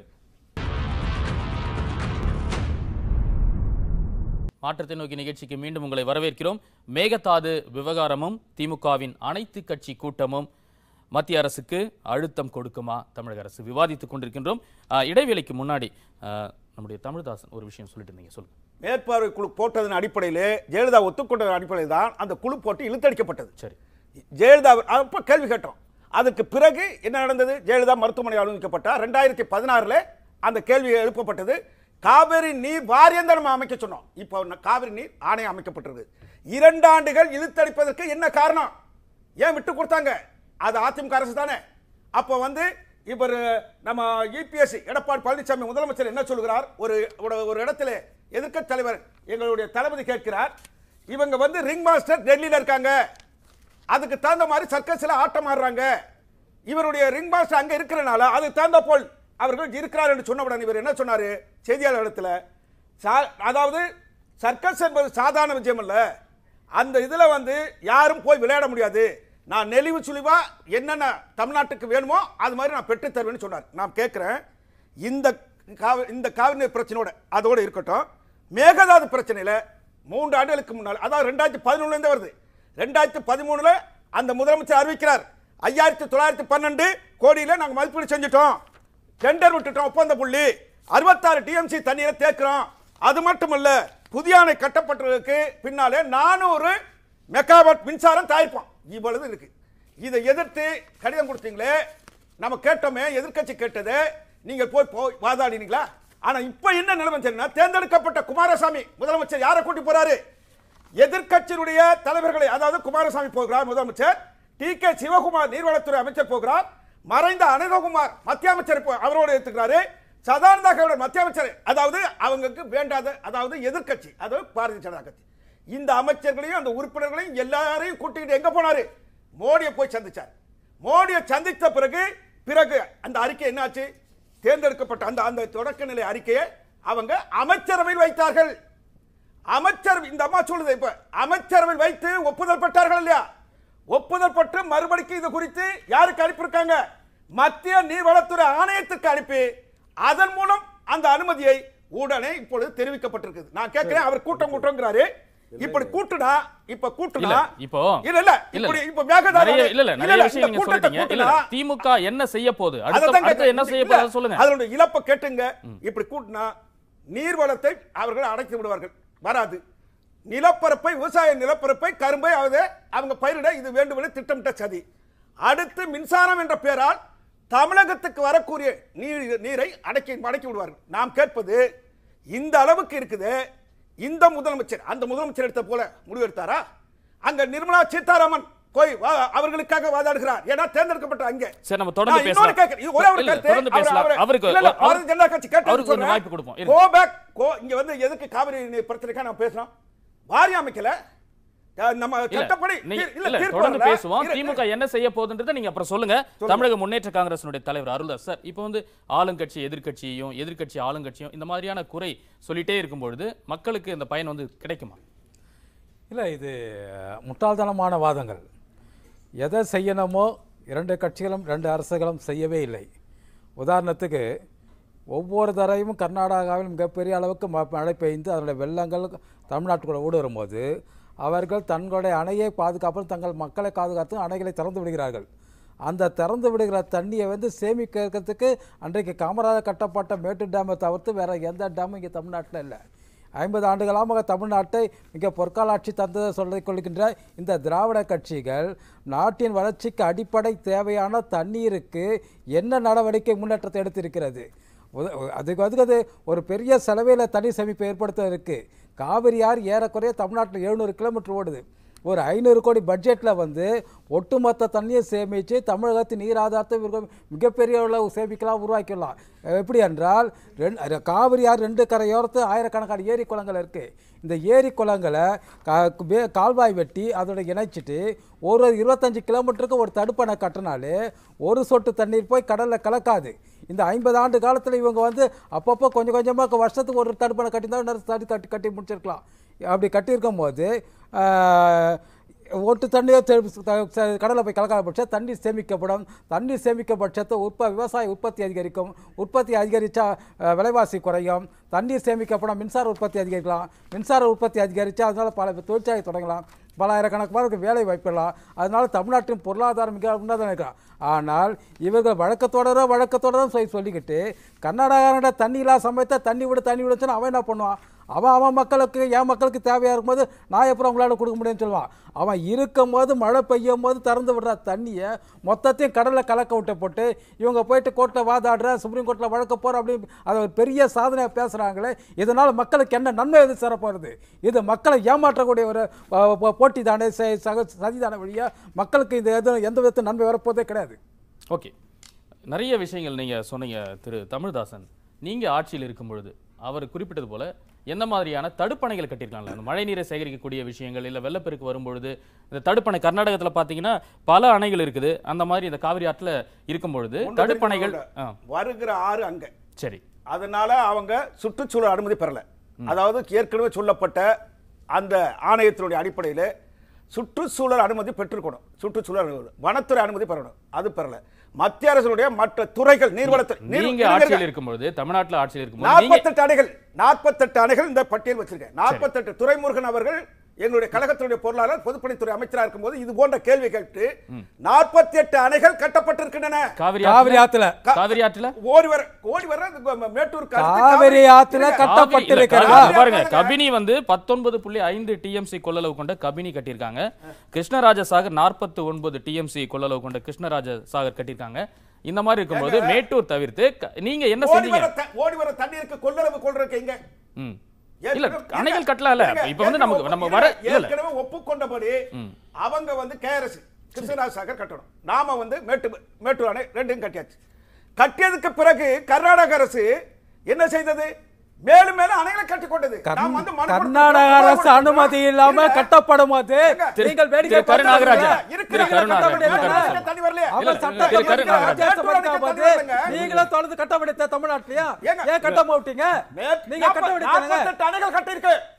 மாற்றத்தை நோக்கி நிகழ்ச்சிக்கு மீண்டும் உங்களை வரவேற்கிறோம் மேகதாது விவகாரமும் திமுகவின் அனைத்து கட்சி கூட்டமும் மத்திய அரசுக்கு அழுத்தம் கொடுக்குமா தமிழக அரசு விவாதித்துக் கொண்டிருக்கின்றோம் ஆஹ், இடைவேளைக்கு முன்னாடி ஆஹ், நம்முடைய தமிழ்தாசன் ஒரு விஷயம் சொல்லிட்டு இருந்தீங்க சொல்லுங்க மேற்பார்வை குழு போட்டதன் அடிப்படையிலே ஜெயலலிதா ஒத்துக்கொண்டதன் அடிப்படையில் தான் அந்த குழு போட்டு இழுத்தடிக்கப்பட்டது சரி ஜெயலலிதா அப்போ கேள்வி கேட்டோம் அதுக்கு பிறகு என்ன நடந்தது ஜெயலலிதா மருத்துவமனை அனுமதிக்கப்பட்டார் ரெண்டாயிரத்தி பதினாறுல அந்த கேள்வி எழுப்பப்பட்டது காவிரி நீர் வாரியம் தான் நம்ம அமைக்க சொன்னோம் இப்போ ந- காவிரி நீர் ஆணையம் அமைக்கப்பட்டிருக்கு இரண்டு ஆண்டுகள் இழுத்தடிப்பதற்கு என்ன காரணம் ஏன் விட்டு கொடுத்தாங்க அது அதிமுக அரசு தானே அப்போ வந்து இவர் நம்ம இபிஎஸ் எடப்பாடி பழனிசாமி முதலமைச்சர் என்ன சொல்கிறார் ஒரு ஒரு- ஒரு இடத்துல எதிர்க்கட்சி தலைவர் எங்களுடைய தளபதி கேட்கிறார் இவங்க வந்து ரிங் மாஸ்டர் டெல்லியில இருக்காங்க அதுக்கு தகுந்த மாதிரி சர்க்கஸ்ல ஆட்டம் ஆடுறாங்க இவருடைய ரிங் மாஸ்டர் அங்க இருக்கிறனால அதுக்கு தகுந்த போல் அவர்கள் இருக்கிறார் என்று சொன்னவுடன் இவர் என்ன சொன்னாரு செய்தியாளர் இடத்துல சா- அதாவது சர்க்கஸ் என்பது சாதாரண விஷயம் அல்ல அந்த இதுல வந்து யாரும் போய் விளையாட முடியாது நான் நெளிவு சுழிவா என்னென்ன தமிழ்நாட்டுக்கு வேணுமோ அது மாதிரி நான் பெற்றுத் தருவேன்னு சொன்னார் நான் கேட்கிறேன் இந்த காவி- இந்த காவிரி நீர் பிரச்சனையோட அதோட இருக்கட்டும் மேகதாது பிரச்சனையில மூன்று ஆண்டுகளுக்கு முன்னால் அதாவது ரெண்டாயிரத்தி பதினொன்னுலேருந்து வருது ரெண்டாயிரத்தி பதிமூணுல அந்த முதலமைச்சர் அறிவிக்கிறார் ஐயாயிரத்தி தொள்ளாயிரத்தி பன்னெண்டு கோடியில நாங்க மதிப்பீடு செஞ்சுட்டோம் டெண்டர் விட்டுட்டோம் ஒப்பந்த புள்ளி அறுபத்தாறு டிஎம்சி தண்ணீரை தேக்கிறோம் அது மட்டுமல்ல புதிய அணை கட்டப்பட்டதற்கு பின்னாலே நானூறு மெகாவாட் மின்சாரம் தயாரிப்போம் இவ்வளவு இருக்கு இதை எதிர்த்து கடிதம் கொடுத்தீங்களே நம்ம கேட்டோமே எதிர்க்கட்சி கேட்டது நீங்க போய் போய் வாதாடினீங்களா ஆனா இப்ப என்ன நிலைமை தெரியுமா தேர்ந்தெடுக்கப்பட்ட குமாரசாமி முதலமைச்சர் யாரை கூட்டி போறாரு எதிர்க்கட்சியினுடைய தலைவர்களை அதாவது குமாரசாமி போகிறார் முதலமைச்சர் டி கே சிவகுமார் நீர்வளத்துறை அமைச்சர் போகிறார் மறைந்த அனந்தகுமார் மத்திய அமைச்சர் போ- அவரோடு எடுத்துக்கிறாரு சதானந்த கவுடர் மத்திய அமைச்சர் அதாவது அவங்களுக்கு வேண்டாத அதாவது எதிர்க்கட்சி அதாவது பாரதிய ஜனதா கட்சி இந்த அமைச்சர்களையும் அந்த உறுப்பினர்களையும் எல்லாரையும் கூட்டிக்கிட்டு எங்க போனாரு மோடியை போய் சந்திச்சார் மோடியை சந்தித்த பிறகு பிறகு அந்த அறிக்கை என்னாச்சு தேர்ந்தெடுக்கப்பட்ட அந்த அந்த தொடக்க நிலை அறிக்கையை அவங்க அமைச்சரவையில் வைத்தார்கள் அமைச்சர் இந்த அம்மா சொல்லுது இப்ப அமைச்சரவையில் வைத்து ஒப்புதல் பெற்றார்கள் இல்லையா ஒப்புதல் பெற்று மறுபடிக்கு இது குறித்து யாருக்கு அனுப்பியிருக்காங்க மத்திய நீர்வளத்துறை ஆணையத்துக்கு அனுப்பி அதன் மூலம் அந்த அனுமதியை உடனே இப்பொழுது தெரிவிக்கப்பட்டிருக்குது நான் கேட்கிறேன் அவர் கூட்டம் கூட்டம்ங்கிறாரு இப்படி கூட்டுனா இப்ப கூட்டுனா இல்ல, இப்போ இல்ல இல்ல இல்ல, இப்படி இல்ல. இப்ப மேகதாது நிறைய அணை- இல்ல இல்ல இல்ல, நிறைய இல்ல, விஷயம் இந்த நீங்க கூட்டத்தை சொல்லிட்டீங்க இல்ல கூட்டுனா திமுக என்ன செய்ய போகுது அடுத்த அதைத்தான் அடுத்து கேட்கிறேன். என்ன செய்ய இல்ல, போகுது சொல்லுங்க அதனுடைய இழப்பை கேட்டுங்க இப்படி கூட்டினா நீர்வளத்தை அவர்கள் அடைத்து விடுவார்கள் வராது நிலப்பரப்பை விவசாய நிலப்பரப்பை கரும்பை அதை அவங்க பயிரிட இது வேண்டுமென திட்டமிட்ட சதி அடுத்து மின்சாரம் என்ற பெயரால் தமிழகத்துக்கு வரக்கூடிய நீர் நீரை அடக்கி அடக்கி விடுவார்கள் நாம் கேட்பது இந்த அளவுக்கு இருக்குது இந்த முதலமைச்சர் அந்த முதலமைச்சர் எடுத்த போல முடிவெடுத்தாரா அங்க நிர்மலா சீதாராமன் போய் வா- அவர்களுக்காக வாதாடுகிறார் ஏன்னா தேர்ந்தெடுக்கப்பட்ட அங்கே சரி, நம்ம தொடர்ந்து நான் இன்னொரு பேசலாம். கேட்கிறேன். இது ஒரே ஒரு இல்ல, கருத்து. தொடர்ந்து அவர்- பேசலாம். அவர்- அவருக்கு- இல்ல, இல்ல, அவர்- பாரதிய ஜனதா கட்சி கேட்டதுக்கு அவருக்கு கொஞ்சம் சொல்றேன். வாய்ப்பு கொடுப்போம். இருங்க. Go back, go- இங்க வந்து எதுக்கு காவிரி நீர் பிரச்சனைக்கா நான் பேசுறோம் வாரியம் அமைக்கல அஹ் நம்ம இல்ல, சட்டப்படி நீங்க- தீர்- இல்ல, இல்ல, தீர்ப்பு தொடர்ந்து வரல. பேசுவோம் இரு- திமுக என்ன செய்ய போகுதுன்றதை நீங்க அப்புறம் சொல்லுங்க தமிழக முன்னேற்ற காங்கிரசினுடைய தலைவர் அருள்தாஸ் சார் இப்போ வந்து ஆளுங்கட்சி எதிர்க்கட்சியையும் எதிர்க்கட்சி ஆளுங்கட்சியும் இந்த மாதிரியான குறை சொல்லிட்டே இருக்கும் பொழுது மக்களுக்கு இந்த பயன் வந்து கிடைக்குமா இல்லை இது முட்டாள்தனமான வாதங்கள் எதை செய்யணுமோ இரண்டு கட்சிகளும் ரெண்டு அரசுகளும் செய்யவே இல்லை உதாரணத்துக்கு ஒவ்வொரு தடவையும் கர்நாடகாவில் மிகப்பெரிய அளவுக்கு ம- மழை பெய்ந்து அதனுடைய வெள்ளங்கள் தமிழ்நாட்டுக்குள்ள ஊடு வரும்போது அவர்கள் தங்களுடைய அணையை பாதுகாப்பும் தங்கள் மக்களை பாதுகாத்து அணைகளை திறந்து விடுகிறார்கள் அந்த திறந்து விடுகிற தண்ணியை வந்து சேமிக்கிறதுக்கு அன்றைக்கு காமராஜர் கட்டப்பட்ட மேட்டு டேமை தவிர்த்து வேற எந்த டேமும் இங்கே தமிழ்நாட்டில் இல்லை ஐம்பது ஆண்டுகளாக தமிழ்நாட்டை மிக பொற்காலாட்சி தந்ததை சொல்லிக் கொள்கின்ற இந்த திராவிட கட்சிகள் நாட்டின் வளர்ச்சிக்கு அடிப்படை தேவையான தண்ணீருக்கு என்ன நடவடிக்கை முன்னேற்றத்தை எடுத்திருக்கிறது உத- அதுக்கு வந்து அது ஒரு பெரிய செலவில் தண்ணீர் சேமிப்பை ஏற்படுத்துவதற்கு காவிரி ஆறு ஏறக்குறைய தமிழ்நாட்டில் எழுநூறு கிலோமீட்டர் ஓடுது ஒரு ஐநூறு கோடி பட்ஜெட்டில் வந்து ஒட்டுமொத்த தண்ணியை சேமித்து தமிழகத்தின் நீர் ஆதாரத்தை இவர்கள் மிகப்பெரிய அளவு சேமிக்கலாம் உருவாக்கிடலாம் எப்படி என்றால் ரெண்டு காவிரி ஆறு ரெண்டு கரையோரத்து ஆயிரக்கணக்கான ஏரி குளங்கள் இருக்குது இந்த ஏரி குளங்களை கா- வே- கால்வாய் வெட்டி அதோட இணைச்சிட்டு ஒரு இருபத்தஞ்சு கிலோமீட்டருக்கு ஒரு தடுப்பணை கட்டினாலே ஒரு சொட்டு தண்ணீர் போய் கடலில் கலக்காது இந்த ஐம்பது ஆண்டு காலத்தில் இவங்க வந்து அப்பப்போ கொஞ்சம் கொஞ்சமாக வருஷத்துக்கு ஒரு தடுப்பணை கட்டியிருந்தா இன்னொரு தடு கட்டி கட்டி முடிச்சிருக்கலாம் அப்படி கட்டியிருக்கும் போது ஆஹ், ஒட்டு தண்ணியோ கடலில் போய் கலக்காத பட்சம் தண்ணீர் சேமிக்கப்படும் தண்ணீர் சேமிக்க பட்சத்தை உற்ப விவசாய உற்பத்தி அதிகரிக்கும் உற்பத்தி அதிகரித்தா விலைவாசி குறையும் தண்ணீர் சேமிக்கப்படும் மின்சார உற்பத்தி அதிகரிக்கலாம் மின்சார உற்பத்தி அதிகரித்தா அதனால பல தொழிற்சாலை தொடங்கலாம் பல ஆயிரக்கணக்கு பேருக்கு வேலை வாய்ப்பிடலாம் அதனால தமிழ்நாட்டின் பொருளாதாரம் மிக உன்னதம் இருக்கலாம் ஆனால் இவர்கள் வழக்கத்தோடரோ வழக்கத்தோடரோ சொல்லி சொல்லிக்கிட்டு கர்நாடகாரோட தண்ணி இல்லாத சமயத்தை தண்ணி விடு தண்ணி விடுச்சுன்னா அவன் என்ன பண்ணுவான் அவன் அவன் மக்களுக்கு என் மக்களுக்கு தேவையாக இருக்கும்போது நான் எப்பறம் உங்களால் கொடுக்க முடியும்னு சொல்லுவான் அவன் இருக்கும் போது மழை பெய்யும் போது திறந்து விடுற தண்ணியை மொத்தத்தையும் கடலில் கலக்க விட்டு போட்டு இவங்க போயிட்டு கோர்ட்டில் வாதாடுற சுப்ரீம் கோர்ட்டில் வழக்க போகிற அப்படின்னு அதை ஒரு பெரிய சாதனையாக பேசுகிறாங்களே இதனால் மக்களுக்கு என்ன நன்மை எது சேரப்போகிறது இது மக்களை ஏமாற்றக்கூடிய ஒரு அஹ், போ- போட்டி தானே செ- சக சதி தானே வழியாக மக்களுக்கு இது எதுவும் எந்த விதத்தில் நன்மை வரப்போதே கிடையாது ஓகே நிறைய விஷயங்கள் நீங்க சொன்னீங்க திரு தமிழ்தாசன் நீங்க ஆட்சியில் இருக்கும் பொழுது அவர் குறிப்பிட்டது போல எந்த மாதிரியான தடுப்பணைகள் கட்டியிருக்காங்களா அந்த மழை நீரை சேகரிக்கக்கூடிய விஷயங்கள் இல்ல வெள்ளப்பெருக்கு வரும்பொழுது இந்த தடுப்பணை கர்நாடகத்துல பாத்தீங்கன்னா பல அணைகள் இருக்குது அந்த மாதிரி இந்த காவிரி ஆற்றுல இருக்கும் பொழுது ஒன்று தடுப்பணைகள் தெரிஞ்சுக்கோங்க. ஆ, வருகிற ஆறு அங்க சரி அதனால அவங்க சுற்றுச்சூழல் அனுமதி பெறல அதாவது ஏற்கனவே சொல்லப்பட்ட அந்த ஆணையத்தினுடைய அடிப்படையில் சுற்றுச்சூழல் அனுமதி பெற்றுக்கணும் சுற்றுச்சூழல் அனுமதி. வனத்துறை அனுமதி பெறணும் அது பெறல மத்திய அரசுடைய மற்ற துறைகள் நீர்வளத்துறை நீர் நீங்க இருங்க, ஆட்சியில் இருங்க. இருக்கும் பொழுது தமிழ்நாட்டுல ஆட்சியில் இருக்கும் பொழுது நீங்க நாற்பத்தெட்டு அணைகள் நாற்பத்தெட்டு அணைகள் இந்த பட்டியல் வச்சிருக்கேன் நாற்பத்தெட்டு துரைமுருகன் அவர்கள் எங்களுடைய கழகத்தினுடைய பொருளாளர் பொதுப்பணித்துறை அமைச்சராக இருக்கும்போது இது போன்ற கேள்வி கேட்டு நாற்பத்தி எட்டு அணைகள் கட்டப்பட்டிருக்கின்றன காவிரி காவிரி ஆற்றுல ஆற்றுல காவிரி ஆற்றுல ஓடி வர ஓடி வர இந்த மேட்டூருக்கு அடுத்து காவிரி ஆற்றுல இருங்க. கட்ட- காவிரி- இல்ல, கட்டப்பட்டிருக்கிறதா? காவிரி- பாருங்க கபினி வந்து பத்தொன்பது புள்ளி ஐந்து டிஎம்சி கொள்ளளவு கொண்ட கபினி கட்டியிருக்காங்க கிருஷ்ணராஜ சாகர் நாற்பத்தி ஒன்பது டிஎம்சி கொள்ளளவு கொண்ட கிருஷ்ணராஜ சாகர் கட்டியிருக்காங்க இந்த மாதிரி இருக்கும்போது மேட்டூர் தவிர்த்து க- நீங்க என்ன ஓடி செஞ்சீங்க வர த- ஓடி வர தண்ணீருக்கு கொள்ளளவு கொள்றதுக்கு எங்க ம். இல்ல ஏற்கனவே- அணைகள் கட்டலாம்ல இருங்க, இப்ப வந்து நமக்கு ஏற்கனவே நம்ம ஒப்பு- வர இருங்க, இல்ல இல்ல ஏற்கனவே ஒப்புக்கொண்டபடி அவங்க வந்து கேஆர்எஸ் கிருஷ்ணராஜ் சாகர் கட்டணும் நாம வந்து மேட்டு மேட்டூர் அணை ரெண்டும் கட்டியாச்சு கட்டியதுக்கு பிறகு கர்நாடக அரசு என்ன செய்தது மேலும் மேலும் அணைகளை கட்டிக் கொண்டது நாம் வந்து மனு கொடுத்து- கர்நாடக அரசு அனுமதி இல்லாம இருங்க. கட்டப்படும் போது திரு- நீங்கள் வேடிக்கை திரு கரு நாகராஜன். பார்க்கிறீங்களா? இருக்கிற திரு கரு நாகராஜன். கட்டப்பட்ட திரு கரு இடத்துல நாகராஜன். தண்ணி வரலையா? அவர் இல்ல, சட்டம் திரு கரு போட்டு நாகராஜன். ராஜ்யசபா மேட்டூர் அணைக்கு போது தண்ணி வரலைங்க. நீங்களும் தொடர்ந்து கட்ட விடுத்த தமிழ்நாட்டிலயா ஏங்க, ஏன் கட்ட மாட்டீங்க மேற்- நீங்க கட்ட நாற்ப- விடுத்தீங்க நாற்பத்தெட்டு அணைகள் கட்டியிருக்கு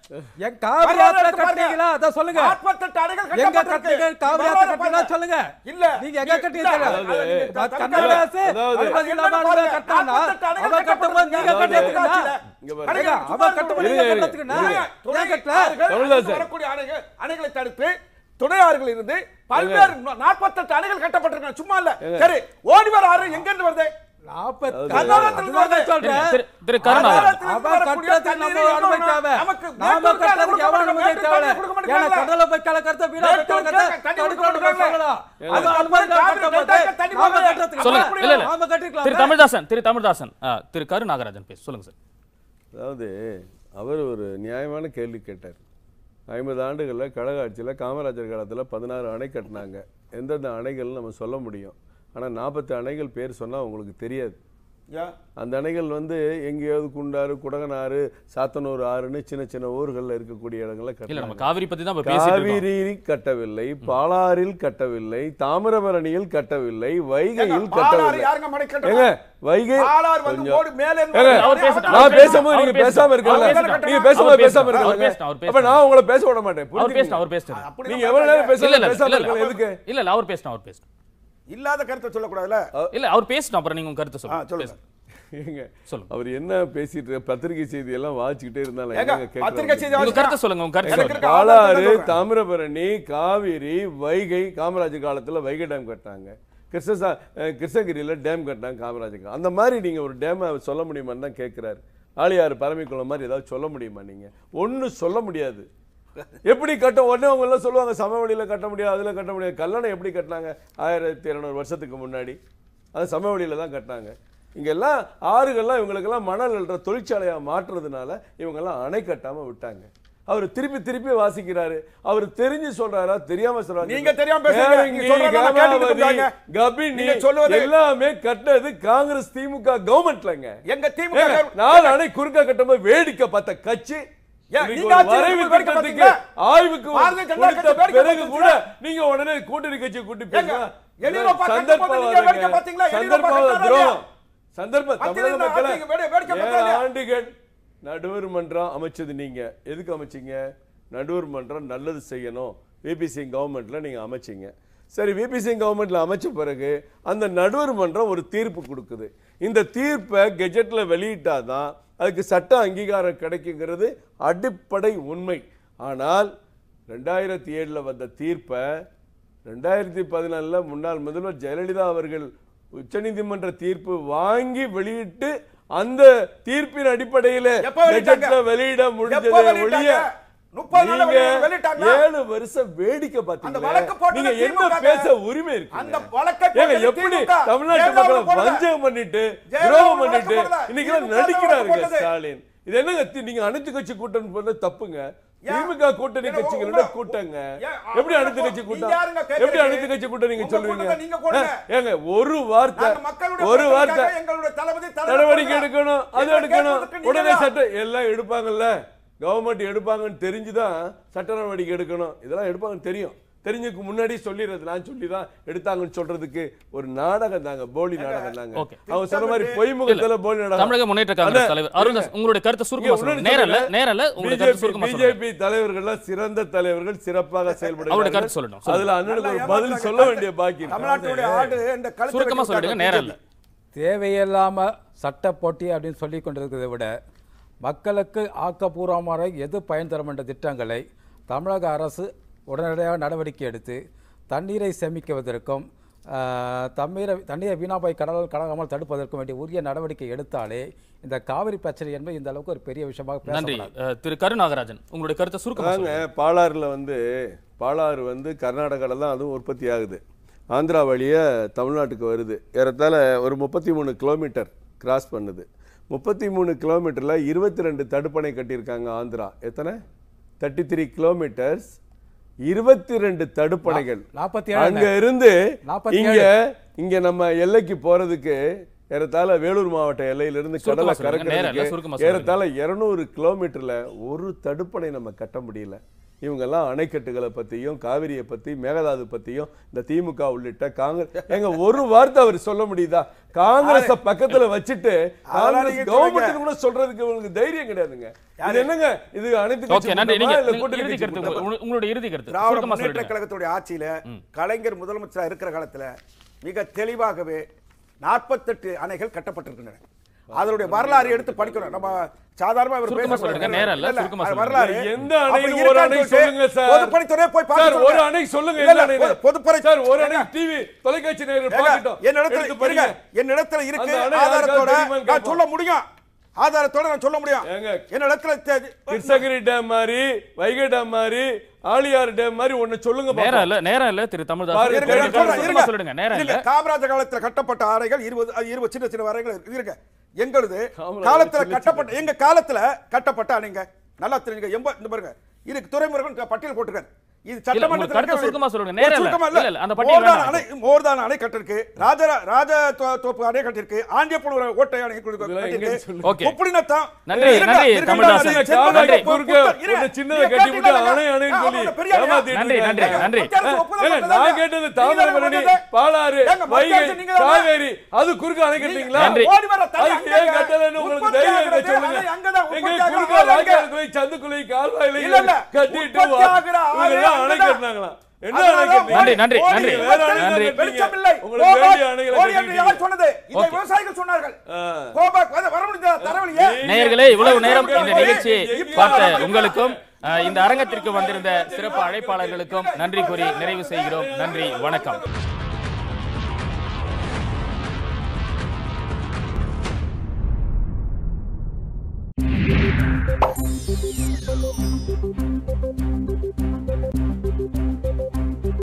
என் காவிரி வரலாறு ஆத்துல எடுத்து பாருங்க. கட்டுனீங்களா அத சொல்லுங்க 48 அணைகள் எங்க கட்டப்பட்டிருக்கு. கட்டுங்க காவிரி ஆத்துல வரலாறு கட்டுனீங்களா பாருங்க. சொல்லுங்க இல்ல நீங்க எங்க கட்டுறீங்க இல்ல, தெரியாது. அதாவது நீங்க மத்- தடுக்க- கன்னட அரசு அதாவது- அனுமதி இல்லாம என்னன்னு அனுமதி பாருங்க. கட்டினானா, 48 அணைகள் அவ கட்டும்போது நீங்க கட்டப்பட்டிருக்கு. கட்டிட்டீங்களா? இங்க பாருங்க. அணைகள் ஏங்க, அவ சுமார் கட்டும்போது இருங்க, நீங்க இருங்க. கட்டுறதுக்குன்னா, இருங்க. துணை ஏன் கட்டல? ஆறுகள், தமிழ்தாசன். அடுத்து வரக்கூடிய அணைகள் அணைகளை தடுத்து துணை ஆறுகள் இருந்து பல்வேறு நாற்பத்தெட்டு அணைகள் கட்டப்பட்டிருக்காங்க சும்மா இல்ல சரி ஓடி வர ஆறு எங்க இருந்து வருது நாற்பத்தி- கர்நாடகத்துல அதுதான் நான் சொல்றேன். திரு திரு கருணாகரன் கர்நாடகத்துல அவ வரக்கூடிய கட்டுறதுக்கு தண்ணீரை நம்ம அனுமதி எவ்வளவு தேவை. நமக்கு நாம மேட்டூர் கால்வாய் கட்டுறதுக்கு எவ்வளவு கொடுக்க அனுமதி மாட்டேங்கிறாங்க. தேவை? மேட்டூர் கொடுக்க ஏன்னா மாட்டேங்கிறாங்க. கடலை போய் கலக்கறத வீணா போய் மேட்டூர் கலக்கறத தண்ணி தடுக்கணும்னு கொடுக்க சொல்லலாம். மாட்டேங்கிறாங்க. அது அனுமதி இல்லாம காவிரி கட்டும்போது டெல்டாக்கு தண்ணி நாம கொடுக்க கட்டுறதுக்கு சொல்லுங்க நாம இல்ல இல்ல நாம கட்டிக்கலாம் திரு தமிழ்தாசன் திரு தமிழ்தாசன் ஆ, திரு கரு நாகராஜன் பேச சொல்லுங்க சார் அதாவது அவர் ஒரு நியாயமான கேள்வி கேட்டார் ஐம்பது ஆண்டுகளில் கழக ஆட்சியில் காமராஜர் காலத்தில் பதினாறு அணை கட்டினாங்க எந்தெந்த அணைகள் நம்ம சொல்ல முடியும் ஆனால் நாற்பத்தி அணைகள் பேர் சொன்னால் உங்களுக்கு தெரியாது ஏன்? அந்த அணைகள் வந்து எங்கேயாவது குண்டாறு குடகனாறு சாத்தனூர் ஆறுன்னு சின்ன சின்ன ஊர்களில் இருக்கக்கூடிய இடங்கள்ல இல்ல நம்ம கட்டினாங்க காவிரி பத்தி தான் இப்ப பேசிட்டு இருக்கோம் காவிரியில் கட்டவில்லை பாலாறில் கட்டவில்லை தாமிரபரணியில் கட்டவில்லை ஏங்க, வைகையில் பாலாறு கட்டவில்லை யாருங்க மடை கட்டுறா? ஏங்க வைகை பாலாறு வந்து கொஞ்சம் ஓடி மேலே இருந்து ஏங்க, வருது. அவர் பேசட்டும். நான் அவர் பேசும்போது அவர் நீங்க பேசட்டும். பேசாம இருக்கல அவர் பேசட்டும். நீங்க பேசும்போது அவர் பேசாம பேசட்டும். அவர் இருக்கல பேசட்டும். அவர் அப்ப நான் உங்களை பேச விட மாட்டேன் அவர் பேசட்டும் அவர் புரிஞ்சுக்கங்க. பேசட்டும் அப்படி நீங்க நம்ம எவ்வளவு நேரம் இல்ல பேசல இல்ல பேசாம இல்ல இருக்கல எதுக்கு இல்ல இல்ல அவர் பேசட்டும் அவர் பேசட்டும் இல்லாத கருத்தை சொல்லக்கூடாதுல்ல இல்ல அவர் பேசட்டும் அப்புறம் நீங்க உங்க கருத்தை ஆ, சொல்லுங்க சொல்லுங்க பேசுங்க. ஏங்க, சொல்லுங்க. அவர் என்ன பேசிட்டு இருக்க- பத்திரிகை செய்தி எல்லாம் வாசிச்சுக்கிட்டே இருந்தாலும் ஏங்க, என்னங்க கேட்கறது? பத்திரிகை செய்தி உங்க வாசிச்சா- கருத்தை சொல்லுங்க உங்க கருத்தை எனக்கு சொல்லுங்க இருக்க பாலாறு ஆதாரத்தை சொல்றேன். தாமிரபரணி காவிரி வைகை காமராஜர் காலத்துல வைகை டேம் கட்டினாங்க கிருஷ்ணசா அஹ் கிருஷ்ணகிரியில டேம் கட்டினாங்க காமராஜர் காலம். அந்த மாதிரி நீங்க ஒரு டேமை சொல்ல முடியுமான்னு தான் கேட்கிறாரு ஆளியார் பரமிக்குளம் மாதிரி ஏதாவது சொல்ல முடியுமா நீங்க ஒண்ணு சொல்ல முடியாது எப்படி கட்ட உடனே அவங்க எல்லாம் சொல்லுவாங்க சமவெளியில கட்ட முடியாது அதுல கட்ட முடியாது கல்லணை எப்படி கட்டினாங்க ஆயிரத்தி இருநூறு வருஷத்துக்கு முன்னாடி அது சமவெளியில தான் கட்டினாங்க இங்கெல்லாம் ஆறுகள்லாம் இவங்களுக்கெல்லாம் மணல் என்ற தொழிற்சாலையா மாற்றுறதுனால இவங்கெல்லாம் அணை கட்டாம விட்டாங்க அவர் திருப்பி திருப்பி வாசிக்கிறாரு அவர் தெரிஞ்சு சொல்றாரா தெரியாம சொல்றாரு நீங்க தெரியாம பேசுறீங்க. பேரங்கி, நீங்க சொல்றதெல்லாம் கேட்டுட்டு கபாவதி, இருக்காங்க. கபினி நீங்க சொல்லுவது- எல்லாமே கட்டது காங்கிரஸ் திமுக கவர்மெண்ட்லங்க எங்க திமுக ஏங்க, நாலு அணை குறுக்க கட்டும்போது வேடிக்கை பார்த்த கட்சி ஏன், இன்னைக்கு நீங்க ஒரு ஆட்சியில் வரைவு இருக்கும்போது வேடிக்கை திட்டத்துக்கு பார்த்தீங்களா? ஆய்வுக்கு பாரதிய ஜனதா கொடுத்த கட்சி வேடிக்கை பிறகு கூட பார்த்துச்சா? நீங்க உடனே கூட்டணி கட்சி கூட்டி ஏங்க, பேசுங்க எடியூரப்பா கட்டும்போது நீங்க வேடிக்கை பார்த்தீங்களா? எடியூரப்பா சந்தர்ப்ப கட்டாரா துரோகம் சந்தர்ப்ப மத்தியில் தமிழக இருந்த மக்களை ஆட்சிக்கு வேடிக்கை- வேடிக்கை ஏழு பார்த்தாலே. ஆண்டுகள் நடுவர் மன்றம் அமைச்சது நீங்க எதுக்கு அமைச்சீங்க நடுவர் மன்றம் நல்லது செய்யணும் விபி சிங் கவர்மெண்ட்ல நீங்க அமைச்சீங்க சரி விபி சிங் கவர்மெண்ட்ல அமைச்ச பிறகு அந்த நடுவர் மன்றம் ஒரு தீர்ப்பு கொடுக்குது இந்த தீர்ப்பை கெஜெட்ல வெளியிட்டாதான் அதுக்கு சட்ட அங்கீகாரம் கிடைக்குங்கிறது அடிப்படை உண்மை ஆனால் ரெண்டாயிரத்தி ஏழுல வந்த தீர்ப்பை ரெண்டாயிரத்தி பதினாலில் முன்னாள் முதல்வர் ஜெயலலிதா அவர்கள் உச்சநீதிமன்ற தீர்ப்பு வாங்கி வெளியிட்டு அந்த தீர்ப்பின் அடிப்படையில எப்ப வெளியிட்டாங்க? கெஜெட்ல வெளியிட எப்ப முடிஞ்சதே வெளியிட்டாங்க? ஒழிய முப்பது நாள்ல நீங்க வெளியிட்டாங்களா? ஏழு வருஷம் வேடிக்கை அந்த பார்த்தீங்க வழக்கு போட்டது நீங்க என்ன திமுக. பேச உரிமை இருக்கு அந்த வழக்கை ஏங்க போட்டது எப்படி திமுக. தமிழ்நாட்டு ஜெயலலிதா மக்களை போடல. வஞ்சகம் பண்ணிட்டு ஜெயலலிதா துரோகம் வழக்கு பண்ணிட்டு போடல. இன்னைக்கு திமுக தான் நடிக்கிறாருங்க வழக்கு போட்டது. ஸ்டாலின் இது என்னங்க தி- நீங்க அனைத்து கட்சி கூட்டணி போல தப்புங்க ஏன்? திமுக கூட்டணி என்ன கட்சிகளோட உங்க- கூட்டங்க ஏன்? எப்படி அவங்க அனைத்து கட்சி நீங்க கூட்டம் யாருங்க கேக்குறீங்க? எப்படி அனைத்து கட்சி கூட்டம் நீங்க உங்க சொல்லுவீங்க கூட்டத்தை நீங்க போடுங்க. ஆ, ஏங்க ஒரு வார்த்தை நாங்க மக்களுடைய ஒரு பிரச்சனைக்காக வார்த்தை எங்களுடைய தளபதி தலைவர் நடவடிக்கை போடுங்க. எடுக்கணும் அது எங்களை எடுக்கணும் கேட்பதற்கு நீங்க உடனே தான். சட்டம் எல்லாம் எடுப்பாங்கல்ல கவர்மெண்ட் எடுப்பாங்கன்னு தெரிஞ்சுதான் சட்ட நடவடிக்கை எடுக்கணும் இதெல்லாம் எடுப்பாங்கன்னு தெரியும் தெரிஞ்சுக்கு முன்னாடி சொல்லிடுறது நான் சொல்லி தான் எடுத்தாங்கன்னு சொல்றதுக்கு ஒரு நாடகம் தாங்க போலி நாடகம் தாங்க Okay. அவங்க சொன்ன மாதிரி பொய்முகத்துல போலி நாடகம் தமிழக முன்னேற்ற காங்கிரஸ் அண்ணா, தலைவர் அருண்தாஸ் உங்களுடைய கருத்தை சுருக்கமா இங்க சொல்லுங்க இன்னொன்னு நேரல சொல்றேன். நேரல உங்களுடைய கருத்து BJP சுருக்கமா சொல்லுங்க பிஜேபி தலைவர்கள் சிறந்த தலைவர்கள் சிறப்பாக அவருடைய செயல்படுகிறார்கள் கருத்து சொல்லணும், சொல்லுங்க. அதுல அண்ணனுக்கு ஒரு நல்லா பதில் ஏமாத்துறாங்க. சொல்ல வேண்டிய பாக்கி இருக்கு. தமிழ்நாட்டுடைய ஆடு இந்த கழுத்தை சுருக்கமா வெட்டி சொல்லிடுங்க விட்டாங்க நேரம் இல்ல தேவையில்லாம சட்ட போட்டி அப்படின்னு சொல்லி கொண்டிருக்கிறதை விட மக்களுக்கு ஆக்கப்பூர்வமான எது பயன் தரும் என்ற திட்டங்களை தமிழக அரசு உடனடியாக நடவடிக்கை எடுத்து தண்ணீரை சேமிக்குவதற்கும் ஆஹ், தண்ணீரை தண்ணீரை வீணாபாய் கடலில் கலகாமல் தடுப்பதற்கும் வேண்டிய உரிய நடவடிக்கை எடுத்தாலே இந்த காவிரி பிரச்சனை என்பது இந்த அளவுக்கு ஒரு பெரிய விஷயமாக நன்றி பேசப்படாது அஹ், திரு கருநாகராஜன் உங்களுடைய கருத்தை சுருக்கமா அதாங்க சொல்லுங்க பாலாறுல வந்து பாலாறு வந்து கர்நாடகாவில் தான் அதுவும் உற்பத்தி ஆகுது ஆந்திரா வழியா தமிழ்நாட்டுக்கு வருது ஏறத்தாழ ஒரு முப்பத்தி மூணு கிலோமீட்டர் கிராஸ் பண்ணுது முப்பத்தி மூணு கிலோமீட்டரில் இருபத்தி ரெண்டு தடுப்பணை கட்டியிருக்காங்க ஆந்திரா எத்தனை தேர்ட்டி த்ரீ கிலோமீட்டர்ஸ் இருபத்தி ரெண்டு தடுப்பணைகள் நாற்பத்தி அங்க ஏழு இருந்து நாற்பத்தி இங்க இங்க நம்ம எல்லைக்கு போறதுக்கு ஏறத்தாழ வேலூர் மாவட்ட எல்லையிலிருந்து சுருக்கமா கடலை சொல்லுங்க. நேரா இல்ல, சுருக்கமா சொல்லுங்க. ஏறத்தாழ இருநூறு கிலோமீட்டர்ல ஒரு தடுப்பணை நம்ம கட்ட முடியல இவங்கெல்லாம் அணைக்கட்டுகளை பத்தியும் காவிரியை பத்தி மேகதாது பத்தியும் இந்த திமுக உள்ளிட்ட காங்கிரஸ் எங்க ஒரு வார்த்தை அவர் சொல்ல முடியுதா காங்கிரஸ பக்கத்துல வச்சுட்டு அதெல்லாம் காங்கிரஸ் நீங்க கவர்மெண்ட் கூட சொல்றதுக்கு உங்களுக்கு தைரியம் கிடையாதுங்க இது என்னங்க இது அனைத்து ஓகே கட்சி நன்றி கூட்டமா நீங்க இல்ல நீங்க கூட்டணி இறுதி கட்சி கருத்து கூட்டமா? உங்க- உங்களுடைய இறுதி கருத்து திராவிட சுருக்கமா முன்னேற்ற சொல்லிடுங்க கழகத்துடைய ஆட்சியில கலைஞர் முதலமைச்சரா இருக்கிற காலத்துல மிக தெளிவாகவே நாற்பத்தெட்டு அணைகள் கட்டப்பட்டிருக்கின்றன அதனுடைய வரலாறு எடுத்து படிக்கணும் நம்ம சாதாரணமா இவர் சுருக்கமா பேச சொல்லுங்க. கூடாது. நேரம் இல்ல, இல்ல, சுருக்கமா அது சொல்லுங்க. வரலாறு எந்த அப்படி அணைன்னு ஒரு இருக்கான்னு அணை சொல்லிட்டு சொல்லுங்க சார் பொதுப்பணித்துறையை போய் பார்க்க சார் ஒரு சொல்லுங்க. அணை சொல்லுங்க இல்ல, எந்த இல்ல, அணைன்னு? பொதுப்பணி சார் ஒரு அணை டிவி தொலைக்காட்சி நேயர்கள் ஏங்க, பார்க்கட்டும் என்னிடத்துல எடுத்து இருங்க. படிங்க என்னிடத்துல இருக்கு அந்த அணை யாருக்காவது ஆதாரத்தோட தெரியுமான்னு நான் கேட்போம். சொல்ல முடியும் ஆதாரத்தோட நான் சொல்ல முடியும் ஏங்க, என்னிடத்துல தெ- கிருஷ்ணகிரி டேம் மாதிரி வைகை டேம் மாதிரி ஆழியார் டேம் மாதிரி ஒண்ணு சொல்லுங்க நேரம் பாப்போம். இல்ல நேரம் இல்ல திரு தமிழ் பாருங்க, இருங்க, இருங்க, நான் சொல்றேன், சுருக்கமா இருங்க. சொல்லிடுங்க நேரம் இல்ல, இல்ல காமராஜர் காலத்துல கட்டப்பட்ட அறைகள் இருபது அது இருபது சின்ன சின்ன அறைகள் இருக்கு. இருங்க எங்களுது காமராஜர் காலத்துல சின்ன கட்டப்பட்ட எங்க காலத்துல கட்டப்பட்ட அணைங்க நல்லா தெரியுங்க எம்ப இந்த பாருங்க இதுக்கு துறைமுருகன் பட்டியல் போட்டிருக்காரு இது உங்க சட்டமன்றத்தில் கருத்தை இருக்க- சுருக்கமா சொல்லுங்க. ஒரு நேரம் இல்ல. சுருக்கமா இல்ல, இல்ல, அந்த பட்டியல் மோர்தான வேண்டாம். அணை மோர்தான அணை கட்டிருக்கு ராஜ ராஜ தோ- தோப்பு அணை கட்டிருக்கு ஆண்டியப்பனூர் ஓட்டை அணை இதெல்லாம் எங்க சொல்லுங்க? ஓகே. ஒப்புடினத்தம் நன்றி, நன்றி, தமிழ்தாசன். நீங்க செல்வ காவிரி நன்றி. குறுக்க இருங்க. ஒண்ணு சின்னதை நீங்க கட்டி விட்டு கேட்டீங்களா? அணை அணைன்னு ஆ, சொல்லி ஆமாம், பெரிய அணையா? ஏமாத்திட்டு நன்றி, நன்றி, இருக்காங்க. நன்றி. ஏங்க, நான் கேட்டது தாமிரபரணி பாலாறு ஏங்க, மத்திய வைகை அரசு நீங்க தானே? காவேரி அது குறுக்க அணை கட்டுறீங்களா நன்றி. ஓடி வர தண்ணி அதுக்கு ஏன் அங்கங்க. கட்டலன்னு உங்களுக்கு உற்பத்தி தைரியம் இருந்தா ஆகுறது, சொல்லுங்க அணை அங்கதான் எங்க உற்பத்தி ஆகுற குறுக்க ஆளு அங்க. வாய்க்காலுக்குள்ளே, சந்துக்குள்ளே, கால்வாயிலே இல்ல, இல்ல. கட்டிட்டு உற்பத்தி வா- ஆகுற ஆளு இவங்கெல்லாம் அணை அங்கதான். கட்டினாங்களா என்ன அதனால அணை கட்டினீங்க? நன்றி, நன்றி, ஓடி நன்றி. வேற அணை நன்றி. கட்டினீங்க. வெளிச்சமில்லை. உங்களுக்கு கோபாக், வேண்டிய அணைகளை ஓடி என்று கட்டிட்டீங்க. யார் சொன்னது இதை ஓகே. விவசாயிகள் சொன்னார்கள் ஆ. கோபாக் வந்து வர முடிஞ்ச தரவழியே நேயர்களே இவ்வளவு நேரம் இந்த போய் நிகழ்ச்சியை இப்ப பார்த்த இப்ப உங்களுக்கும் அஹ், இந்த அரங்கத்திற்கு வந்திருந்த சிறப்பு அழைப்பாளர்களுக்கும் நன்றி கூறி நிறைவு செய்கிறோம் நன்றி வணக்கம்